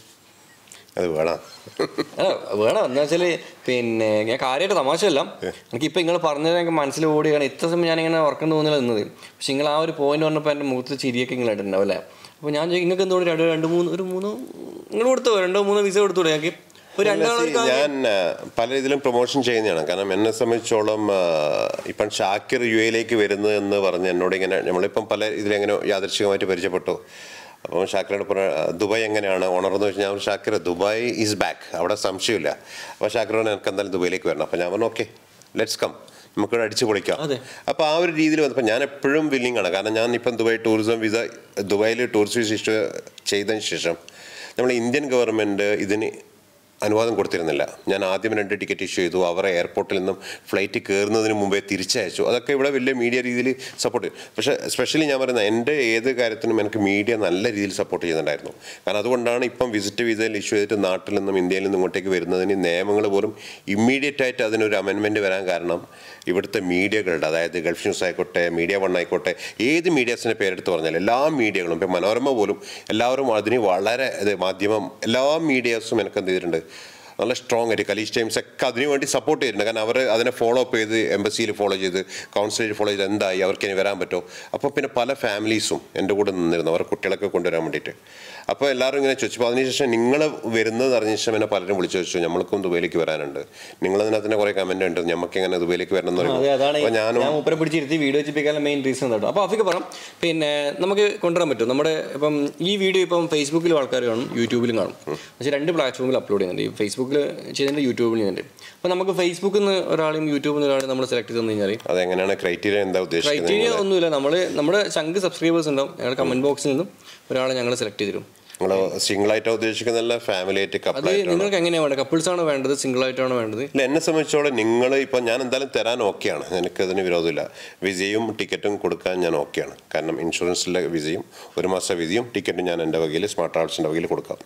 അത് വേണം അല്ല വേണം എന്താ വെച്ചാൽ പിന്നെ ഞാൻ കാര്യമായിട്ട് തമാശയല്ല എനിക്ക് ഇപ്പം നിങ്ങൾ പറഞ്ഞത് എനിക്ക് മനസ്സിൽ ഓടിയാണ് ഇത്ര സമയം ഞാനിങ്ങനെ ഉറക്കം തോന്നില്ല നിന്നത് പക്ഷെ നിങ്ങൾ ആ ഒരു പോയിന്റ് പറഞ്ഞപ്പോൾ എൻ്റെ മുഖത്ത് ചിരിയൊക്കെ നിങ്ങൾ ഇട്ടുണ്ടാവും അല്ലേ അപ്പോൾ ഞാൻ ചോദിക്കും നിങ്ങൾക്ക് എന്തുകൊണ്ട് രണ്ട് രണ്ട് മൂന്ന് ഒരു മൂന്ന് നിങ്ങൾ കൊടുത്തോ രണ്ടോ മൂന്നോ വിസ കൊടുത്തൂടെ ഞങ്ങൾക്ക് ഒരു രണ്ടാളൊരു See, ഞാൻ ആ, പല ഇതിലും പ്രൊമോഷൻ ചെയ്യുന്നതാണ് കാരണം എന്നെ സംബന്ധിച്ചോളം ആ, ഇപ്പം ഷാക്കിർ യു എയിലേക്ക് വരുന്നത് എന്ന് പറഞ്ഞ് എന്നോട് ഇങ്ങനെ നമ്മളിപ്പം പല ഇതിലെങ്ങനെ യാദൃശികമായിട്ട് പരിചയപ്പെട്ടു അപ്പം ഷാക്കിറോട് പറഞ്ഞ ദുബായ് എങ്ങനെയാണ് ഓണർ എന്ന് വെച്ചാൽ ഞാൻ പറഞ്ഞു, ഷാക്കിർ ദുബായ് ഈസ് ബാക്ക് അവിടെ സംശയമില്ല അപ്പോൾ ഷാക്കിറോട് എനിക്ക് എന്തായാലും ദുബൈയിലേക്ക് വരണം അപ്പോൾ ഞാൻ പറഞ്ഞു ഓക്കെ ലെറ്റ്സ് കം നമുക്കിവിടെ അടിച്ചു പൊളിക്കാം അതെ. അപ്പോൾ ആ ഒരു രീതിയിൽ വന്നപ്പോൾ ഞാൻ എപ്പോഴും വില്ലിംഗ് ആണ് കാരണം ഞാൻ ഇപ്പം ദുബായ് ടൂറിസം വിസ ദുബായിൽ ടൂറിസ്റ്റ് വിസ ഇഷ്യൂ ചെയ്തതിന് ശേഷം നമ്മൾ ഇന്ത്യൻ ഗവൺമെൻറ് ഇതിന് അനുവാദം കൊടുത്തിരുന്നില്ല ഞാൻ ആദ്യം രണ്ട് ടിക്കറ്റ് ഇഷ്യൂ ചെയ്തു അവർ എയർപോർട്ടിൽ നിന്നും ഫ്ലൈറ്റ് കയറുന്നതിന് മുമ്പേ തിരിച്ചയച്ചു അതൊക്കെ ഇവിടെ വലിയ മീഡിയ രീതിയിൽ സപ്പോർട്ട് ചെയ്യും പക്ഷേ സ്പെഷ്യലി ഞാൻ പറയുന്നത് എൻ്റെ ഏത് കാര്യത്തിനും എനിക്ക് മീഡിയ നല്ല രീതിയിൽ സപ്പോർട്ട് ചെയ്യുന്നുണ്ടായിരുന്നു കാരണം അതുകൊണ്ടാണ് ഇപ്പം വിസിറ്റ് വിസയിൽ ഇഷ്യൂ ചെയ്തിട്ട് നാട്ടിൽ നിന്നും ഇന്ത്യയിൽ നിന്നും ഇങ്ങോട്ടേക്ക് വരുന്നതിന് നിയമങ്ങൾ പോലും ഇമ്മീഡിയറ്റ് ആയിട്ട് അതിനൊരു അമെൻമെൻറ്റ് വരാൻ കാരണം ഇവിടുത്തെ മീഡിയകളുടെ അതായത് ഗൾഫ് ന്യൂസ് ആയിക്കോട്ടെ മീഡിയ വൺ ആയിക്കോട്ടെ ഏത് മീഡിയാസിൻ്റെ പേരെടുത്ത് പറഞ്ഞാൽ എല്ലാ മീഡിയകളും ഇപ്പം മനോരമ പോലും എല്ലാവരും അതിന് വളരെ ഇത് മാധ്യമം എല്ലാ മീഡിയാസും എനിക്ക് എന്ത് ചെയ്തിട്ടുണ്ട് നല്ല സ്ട്രോങ് ആയിട്ട് കലീഷ് ടൈംസ് ഒക്കെ അതിനു വേണ്ടി സപ്പോർട്ട് ചെയ്തിട്ടുണ്ട് കാരണം അവർ അതിനെ ഫോളോ അപ്പ് ചെയ്ത് എംബസിയിൽ ഫോളോ ചെയ്ത് കൗൺസിലിൽ ഫോളോ ചെയ്ത് എന്തായി അവർക്ക് ഇനി വരാൻ പറ്റുമോ അപ്പോൾ പിന്നെ പല ഫാമിലീസും എൻ്റെ കൂടെ നിന്നിരുന്നു അവരുടെ കുട്ടികളൊക്കെ കൊണ്ടുവരാൻ വേണ്ടിയിട്ട് അപ്പോൾ എല്ലാവരും ഇങ്ങനെ ചോദിച്ചു അപ്പോൾ അതിനുശേഷം നിങ്ങൾ വരുന്നത് അറിഞ്ഞ ശേഷം എന്നെ പലരും വിളിച്ചു ചോദിച്ചു നമ്മൾക്കും ദുബൈയിലേക്ക് വരാനുണ്ട് നിങ്ങളതിനകത്ത് തന്നെ കുറേ കമൻറ്റ് ഉണ്ട് നമുക്ക് എങ്ങനെ ദുബൈയിലേക്ക് വരണം എന്ന് അതെ അതാണ് പറയുമ്പോൾ അപ്പോൾ ഞാനും ഞാൻ മൂപ്പരെ പിടിച്ചിരുത്തി വീഡിയോ ചെയ്യിപ്പിക്കാനുള്ള മെയിൻ റീസൺ കേട്ടോ അപ്പോൾ അഫിക്ക് പറയാം പിന്നെ നമുക്ക് കൊണ്ടുവരാൻ പറ്റും നമ്മുടെ ഇപ്പം ഈ വീഡിയോ ഇപ്പം ഫേസ്ബുക്കിലും ആൾക്കാർ കാണും യൂട്യൂബിലും കാണും പക്ഷേ രണ്ട് പ്ലാറ്റ്ഫോമിൽ അപ്ലോഡ് ചെയ്യുന്നുണ്ട് ഈ ഫേസ്ബുക്കിൽ ചെയ്യുന്നുണ്ട് യൂട്യൂബിൽ ചെയ്യുന്നുണ്ട് അപ്പോൾ നമുക്ക് ഫേസ്ബുക്കിൽ നിന്ന് ഒരാളെയും യൂട്യൂബിൽ നിന്ന് ഒരാളെയും നമ്മൾ സെലക്ട് ചെയ്ത് തന്നു കഴിഞ്ഞാൽ അതെങ്ങനെയാണ് ക്രൈറ്റീരിയ എന്താ ഉദ്ദേശിക്കുന്നത് ക്രൈറ്റീരിയ ഒന്നുമില്ല നമ്മൾ നമ്മുടെ ചങ്ക് സബ്സ്ക്രൈബേഴ്സ് ഉണ്ടാവും ഞങ്ങളുടെ കമൻറ്റ് ബോക്സിൽ നിന്നും ഒരാളെ ഞങ്ങൾ സെലക്ട് ചെയ്ത് തരും നിങ്ങൾ സിംഗിൾ ആയിട്ടാണ് ഉദ്ദേശിക്കുന്നതല്ല ഫാമിലി ആയിട്ട് അത് കപ്പിളായിട്ടാണ് നിങ്ങൾക്ക് എങ്ങനെയാണ് വേണ്ടത് കപ്പിൾസ് ആണോ വേണ്ടത് സിംഗിൾ ആയിട്ടാണോ വേണ്ടത് ഇല്ല എന്നെ സംബന്ധിച്ചോളം നിങ്ങൾ ഇപ്പം ഞാൻ എന്തായാലും തരാൻ ഓക്കെയാണ് എനിക്കതിന് വിരോധമില്ല വിസയും ടിക്കറ്റും കൊടുക്കാൻ ഞാൻ ഓക്കെയാണ് കാരണം ഇൻഷുറൻസിലെ വിസയും ഒരു മാസത്തെ വിസയും ടിക്കറ്റും ഞാൻ എൻ്റെ വകയിൽ സ്മാർട്ട് ആർട്സിൻ്റെ വകയിൽ കൊടുക്കാം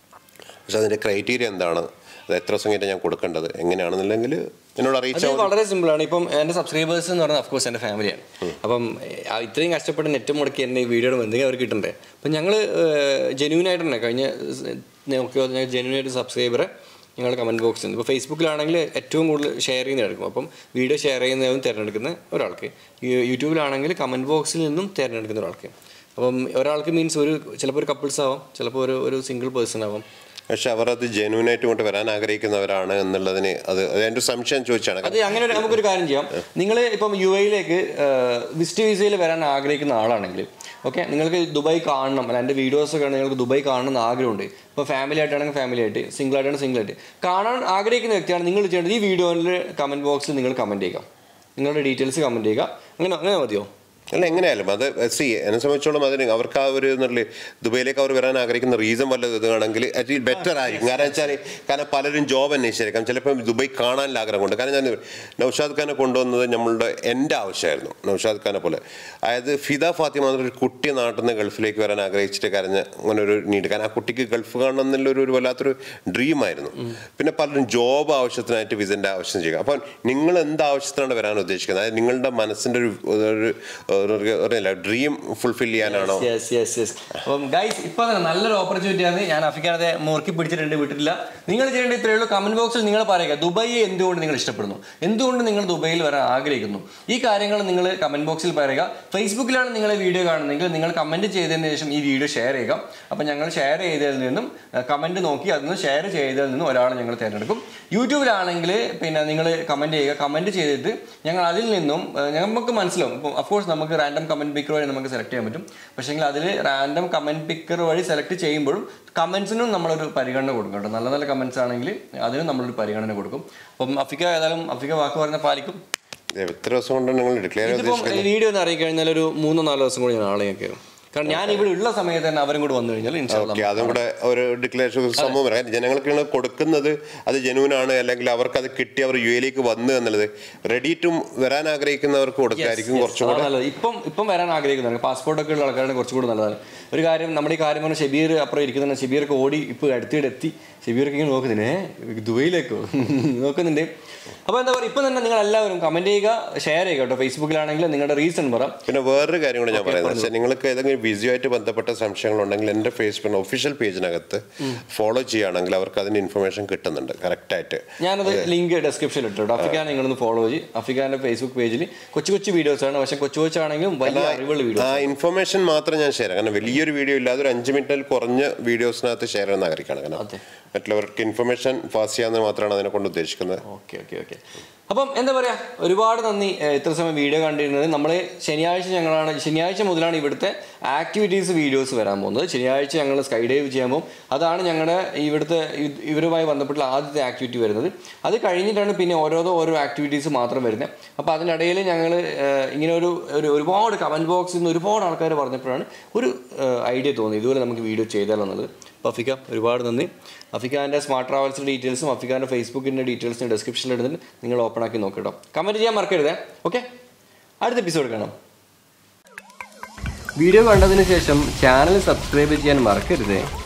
പക്ഷെ അതിൻ്റെ ക്രൈറ്റീരിയ എന്താണ് അത് എത്ര ദിവസം കഴിഞ്ഞിട്ട് ഞാൻ കൊടുക്കേണ്ടത് എങ്ങനെയാണെന്നുണ്ടെങ്കിൽ എന്നോട് അത് അറിയിച്ചാൽ മതി. വളരെ സിമ്പിളാണ് ഇപ്പം എൻ്റെ സബ്സ്ക്രൈബേഴ്സ് എന്ന് പറഞ്ഞാൽ അഫ്കോഴ്സ് എൻ്റെ ഫാമിലിയാണ് അപ്പം ആ ഇത്രയും കഷ്ടപ്പെട്ട് നെറ്റ് മുടക്കി എന്നെ ഈ വീഡിയോയുടെ എന്തെങ്കിലും അവർക്ക് കിട്ടണ്ടേ അപ്പം ഞങ്ങൾ ജെന്യൂൻ ആയിട്ട് തന്നെ കഴിഞ്ഞ നോക്കിയോ ജെന്യൂൻ ആയിട്ട് സബ്സ്ക്രൈബറെ ഞങ്ങൾ കമൻറ്റ് ബോക്സിൽ ഇപ്പോൾ ഫേസ്ബുക്കിലാണെങ്കിൽ ഏറ്റവും കൂടുതൽ ഷെയർ ചെയ്യുന്നതായിരിക്കും അപ്പം വീഡിയോ ഷെയർ ചെയ്യുന്നതും തിരഞ്ഞെടുക്കുന്ന ഒരാൾക്ക് യൂ- യൂട്യൂബിലാണെങ്കിൽ കമൻറ്റ് ബോക്സിൽ നിന്നും തിരഞ്ഞെടുക്കുന്ന ഒരാൾക്ക് അപ്പം ഒരാൾക്ക് മീൻസ് ഒരു ചിലപ്പോൾ ഒരു കപ്പിൾസ് ആവാം ചിലപ്പോൾ ഒരു ഒരു സിംഗിൾ പേഴ്സൺ ആവാം പക്ഷെ അവർ അത് ജെനുവിനായിട്ട് ഇങ്ങോട്ട് വരാൻ ആഗ്രഹിക്കുന്നവരാണ് എന്നുള്ളതിന് അത് അത് എൻ്റെ ഒരു സംശയം ചോദിച്ചാണ് അത് അങ്ങനെ ഒരു- നമുക്കൊരു കാര്യം ചെയ്യാം നിങ്ങൾ ഇപ്പം യു എയിലേക്ക് വിസിറ്റ് വിസയിൽ വരാൻ ആഗ്രഹിക്കുന്ന ആളാണെങ്കിൽ ഓക്കെ നിങ്ങൾക്ക് ദുബായ് കാണണം അല്ല എൻ്റെ വീഡിയോസ് ഒക്കെ നിങ്ങൾക്ക് ദുബായ് കാണണം എന്ന് ആഗ്രഹമുണ്ട് ഇപ്പോൾ ഫാമിലി ആയിട്ടാണെങ്കിൽ ഫാമിലി ആയിട്ട് സിംഗിൾ ആയിട്ടാണ് സിംഗിൾ ആയിട്ട് കാണാൻ ആഗ്രഹിക്കുന്ന വ്യക്തിയാണ് നിങ്ങൾ ചെയ്യേണ്ടത് ഈ വീഡിയോയിൽ കമൻറ്റ് ബോക്സിൽ നിങ്ങൾ കമൻറ്റ് ചെയ്യുക നിങ്ങളുടെ ഡീറ്റെയിൽസ് കമൻറ്റ് ചെയ്യുക അങ്ങനെ അങ്ങനെ മതിയോ അല്ല എങ്ങനെയായാലും അത് സി എന്നെ സംബന്ധിച്ചോളം അതിന് അവർക്ക് ആ ഒരു എന്നുള്ള ദുബൈയിലേക്ക് അവർ വരാൻ ആഗ്രഹിക്കുന്ന റീസൺ വല്ല ഇതാണെങ്കിൽ അറ്റ് ബെറ്റർ ആയിരിക്കും കാരണം വെച്ചാൽ കാരണം പലരും ജോബ് അന്വേഷിച്ചിരിക്കാം ചിലപ്പം ദുബൈ കാണാനുള്ള ആഗ്രഹമുണ്ട് കാരണം ഞാൻ നൗഷാദ് ഖാനെ കൊണ്ടുവന്നത് നമ്മളുടെ എൻ്റെ ആവശ്യമായിരുന്നു നൗഷാദ് ഖാനെ പോലെ അതായത് ഫിദ ഫാത്തിമ എന്നൊരു കുട്ടി നാട്ടിൽ നിന്ന് ഗൾഫിലേക്ക് വരാൻ ആഗ്രഹിച്ചിട്ട് കരഞ്ഞ അങ്ങനെ ഒരു നീഡ് കാരണം ആ കുട്ടിക്ക് ഗൾഫ് കാണണം എന്നുള്ള ഒരു- ഒരു വല്ലാത്തൊരു ഡ്രീം ആയിരുന്നു പിന്നെ പലരും ജോബ് ആവശ്യത്തിനായിട്ട് വിസൻ്റെ ആവശ്യം ചെയ്യുക അപ്പം നിങ്ങൾ എന്ത് ആവശ്യത്തിനാണ് വരാൻ ഉദ്ദേശിക്കുന്നത് അതായത് നിങ്ങളുടെ മനസ്സിൻ്റെ ഒരു ഒരു ഡ്രീം ഫുൾഫിൽ ചെയ്യാനാണോ യെസ് യെസ് യെസ് അപ്പം ഗൈസ് ഇപ്പൊ തന്നെ നല്ലൊരു ഓപ്പർച്യൂണിറ്റി ആണ് ഞാൻ അഫിക്കാനത്തെ മുറുക്കി പിടിച്ചിട്ടുണ്ട് വിട്ടിട്ടില്ല നിങ്ങൾ ചെയ്യേണ്ട ഇത്രയേ ഉള്ളൂ കമന്റ് ബോക്സിൽ നിങ്ങൾ പറയുക ദുബായി എന്തുകൊണ്ട് നിങ്ങൾ ഇഷ്ടപ്പെടുന്നു എന്തുകൊണ്ട് നിങ്ങൾ ദുബൈയിൽ വരാൻ ആഗ്രഹിക്കുന്നു ഈ കാര്യങ്ങൾ നിങ്ങൾ കമന്റ് ബോക്സിൽ പറയുക ഫേസ്ബുക്കിലാണ് നിങ്ങൾ വീഡിയോ കാണുന്നതെങ്കിൽ നിങ്ങൾ കമന്റ് ചെയ്തതിന് ശേഷം ഈ വീഡിയോ ഷെയർ ചെയ്യുക അപ്പം ഞങ്ങൾ ഷെയർ ചെയ്തതിൽ നിന്നും കമന്റ് നോക്കി അതിൽ നിന്ന് ഷെയർ ചെയ്തതിൽ നിന്നും ഒരാളെ ഞങ്ങൾ തിരഞ്ഞെടുക്കും യൂട്യൂബിലാണെങ്കിൽ പിന്നെ നിങ്ങൾ കമന്റ് ചെയ്യുക കമന്റ് ചെയ്തിട്ട് ഞങ്ങൾ അതിൽ നിന്നും ഏഹ്, നമുക്ക് മനസ്സിലാവും ഇപ്പോൾ അഫ്കോഴ്സ് നമുക്ക് റാൻഡം കമന്റ് പിക്കർ വഴി നമുക്ക് സെലക്ട് ചെയ്യാൻ പറ്റും പക്ഷേങ്കിൽ അതിൽ റാൻഡം കമന്റ് പിക്കർ വഴി സെലക്ട് ചെയ്യുമ്പോഴും കമന്റ്സിനും നമ്മളൊരു പരിഗണന കൊടുക്കും കേട്ടോ നല്ല നല്ല കമന്റ്സ് ആണെങ്കിൽ അതിനും നമ്മളൊരു പരിഗണന കൊടുക്കും അപ്പം അഫിക്ക ഏതായാലും അഫിക്ക വാക്ക് പറഞ്ഞ പാലിക്കും എത്ര ദിവസം കൊണ്ടാണ് നിങ്ങൾ ഡിക്ലെയർ ഇതിപ്പം ഉദ്ദേശിക്കുന്നത് വീഡിയോ ഒന്ന് അറിയി കഴിഞ്ഞാൽ ഒരു മൂന്നോ നാലോ ദിവസം കൂടി ഞാൻ ആളെ കയറും കാരണം ഞാൻ ഇവിടെ ഉള്ള സമയത്ത് തന്നെ അവരും കൂടി വന്നു കഴിഞ്ഞാൽ ഇൻഷാ അല്ലാ ഓക്കെ അതും കൂടെ ഒരു ഡിക്ലറേഷൻ സംഭവം പറയാം ജനങ്ങൾക്ക് നിങ്ങൾ കൊടുക്കുന്നത് അത് ജനുവിനാണ് അല്ലെങ്കിൽ അവർക്ക് അത് കിട്ടി അവർ യു എയിലേക്ക് വന്നു എന്നുള്ളത് റെഡി ടു വരാൻ ആഗ്രഹിക്കുന്നവർക്ക് കൊടുക്കായിരിക്കും കുറച്ചും അതാണ് കൂടെ നല്ലത് ഇപ്പം ഇപ്പം വരാൻ ആഗ്രഹിക്കുന്നതാണ് പാസ്പോർട്ട് ഒക്കെ ഉള്ള ആൾക്കാരുടെ കുറച്ചുകൂടി നല്ലതാണ് ഒരു കാര്യം നമ്മുടെ ഈ കാര്യം പറഞ്ഞ ഷബീർ അപ്പുറം ഇരിക്കുന്നുണ്ട് ഷബീർക്ക് ഓടി ഇപ്പോൾ അടുത്തിടെ എത്തി ഷബീർക്ക് ഇങ്ങനെ നോക്കുന്നില്ലേ "ഏ, ദുബൈയിലേക്കോ നോക്കുന്നുണ്ട് അപ്പോൾ എന്താ പറയുക ഇപ്പം തന്നെ നിങ്ങൾ എല്ലാവരും കമന്റ് ചെയ്യുക ഷെയർ ചെയ്യുക കേട്ടോ ഫേസ്ബുക്കിലാണെങ്കിൽ നിങ്ങളുടെ റീസൺ പറ പിന്നെ വേറൊരു കാര്യം കൂടെ ഞാൻ പറയുന്നത് വെച്ചാൽ നിങ്ങൾക്ക് ഏതെങ്കിലും വിസിയുമായിട്ട് ബന്ധപ്പെട്ട സംശയങ്ങളുണ്ടെങ്കിൽ എൻ്റെ ഫേസ്ബുക്ക് ഒഫീഷ്യൽ പേജിനകത്ത് ഫോളോ ചെയ്യുകയാണെങ്കിൽ അവർക്ക് അതിൻ്റെ ഇൻഫർമേഷൻ കിട്ടുന്നുണ്ട് കറക്റ്റായിട്ട് ഞാനത് ലിങ്ക് ഡിസ്ക്രിപ്ഷനിൽ ഇട്ടു കേട്ടോ അഫിക്കാൻ നിങ്ങളൊന്ന് ഫോളോ ചെയ്യും അഫിക്കാൻ്റെ ഫേസ്ബുക്ക് പേജിൽ കൊച്ചു കൊച്ചു വീഡിയോസ് ആണ് പക്ഷേ കൊച്ചു കൊച്ചാണെങ്കിലും വലിയ അറിവുള്ള വീഡിയോ ആ ഇൻഫർമേഷൻ മാത്രം ഞാൻ ഷെയർ കാരണം വലിയൊരു വീഡിയോ ഇല്ലാതെ ഒരു അഞ്ച് മിനിറ്റിൽ കുറഞ്ഞ വീഡിയോസിനകത്ത് ഷെയർ ചെയ്യുന്ന ആഗ്രഹിക്കുകയാണ് കാരണം അതെ. മറ്റുള്ളവർക്ക് ഇൻഫർമേഷൻ പാസ് ചെയ്യാമെന്ന് മാത്രമാണ് അതിനെ കൊണ്ട് ഉദ്ദേശിക്കുന്നത് ഓക്കെ ഓക്കെ ഓക്കെ അപ്പം എന്താ പറയാ ഒരുപാട് നന്ദി ഏഹ് ഇത്ര സമയം വീഡിയോ കണ്ടിരുന്നത് നമ്മൾ ശനിയാഴ്ച ഞങ്ങളാണ് ശനിയാഴ്ച മുതലാണ് ഇവിടുത്തെ ആക്ടിവിറ്റീസ് വീഡിയോസ് വരാൻ പോകുന്നത് ശനിയാഴ്ച ഞങ്ങൾ സ്കൈ ഡൈവ് ചെയ്യാൻ പോകും അതാണ് ഞങ്ങളുടെ ഇവിടുത്തെ ഇ- ഇവരുമായി ബന്ധപ്പെട്ടുള്ള ആദ്യത്തെ ആക്ടിവിറ്റി വരുന്നത് അത് കഴിഞ്ഞിട്ടാണ് പിന്നെ ഓരോരോ ഓരോ ആക്ടിവിറ്റീസ് മാത്രം വരുന്നത് അപ്പോൾ അതിനിടയിൽ ഞങ്ങൾ ഇങ്ങനെ ഒരു ഒരു ഒരുപാട് കമൻറ്റ് ബോക്സിൽ നിന്ന് ഒരുപാട് ആൾക്കാർ പറഞ്ഞപ്പോഴാണ് ഒരു ഐഡിയ തോന്നി ഇതുപോലെ നമുക്ക് വീഡിയോ ചെയ്താലോ എന്നുള്ളത് അപ്പോൾ അഫിക്ക ഒരുപാട് നന്ദി അഫിക്കാൻ്റെ സ്മാർട്ട് ട്രാവൽസിൻ്റെ ഡീറ്റെയിൽസും അഫിക്കാൻ്റെ ഫേസ്ബുക്കിൻ്റെ ഡീറ്റെയിൽസും ഡിസ്ക്രിപ്ഷനിൽ ഇടുന്നുണ്ട് നിങ്ങൾ ഓപ്പൺ ആക്കി നോക്കിട്ടോ കമൻറ്റ് ചെയ്യാൻ മറക്കരുത് ഓക്കെ അടുത്ത എപ്പിസോഡ് കാണാം വീഡിയോ കണ്ടതിന് ശേഷം ചാനൽ സബ്സ്ക്രൈബ് ചെയ്യാൻ മറക്കരുത്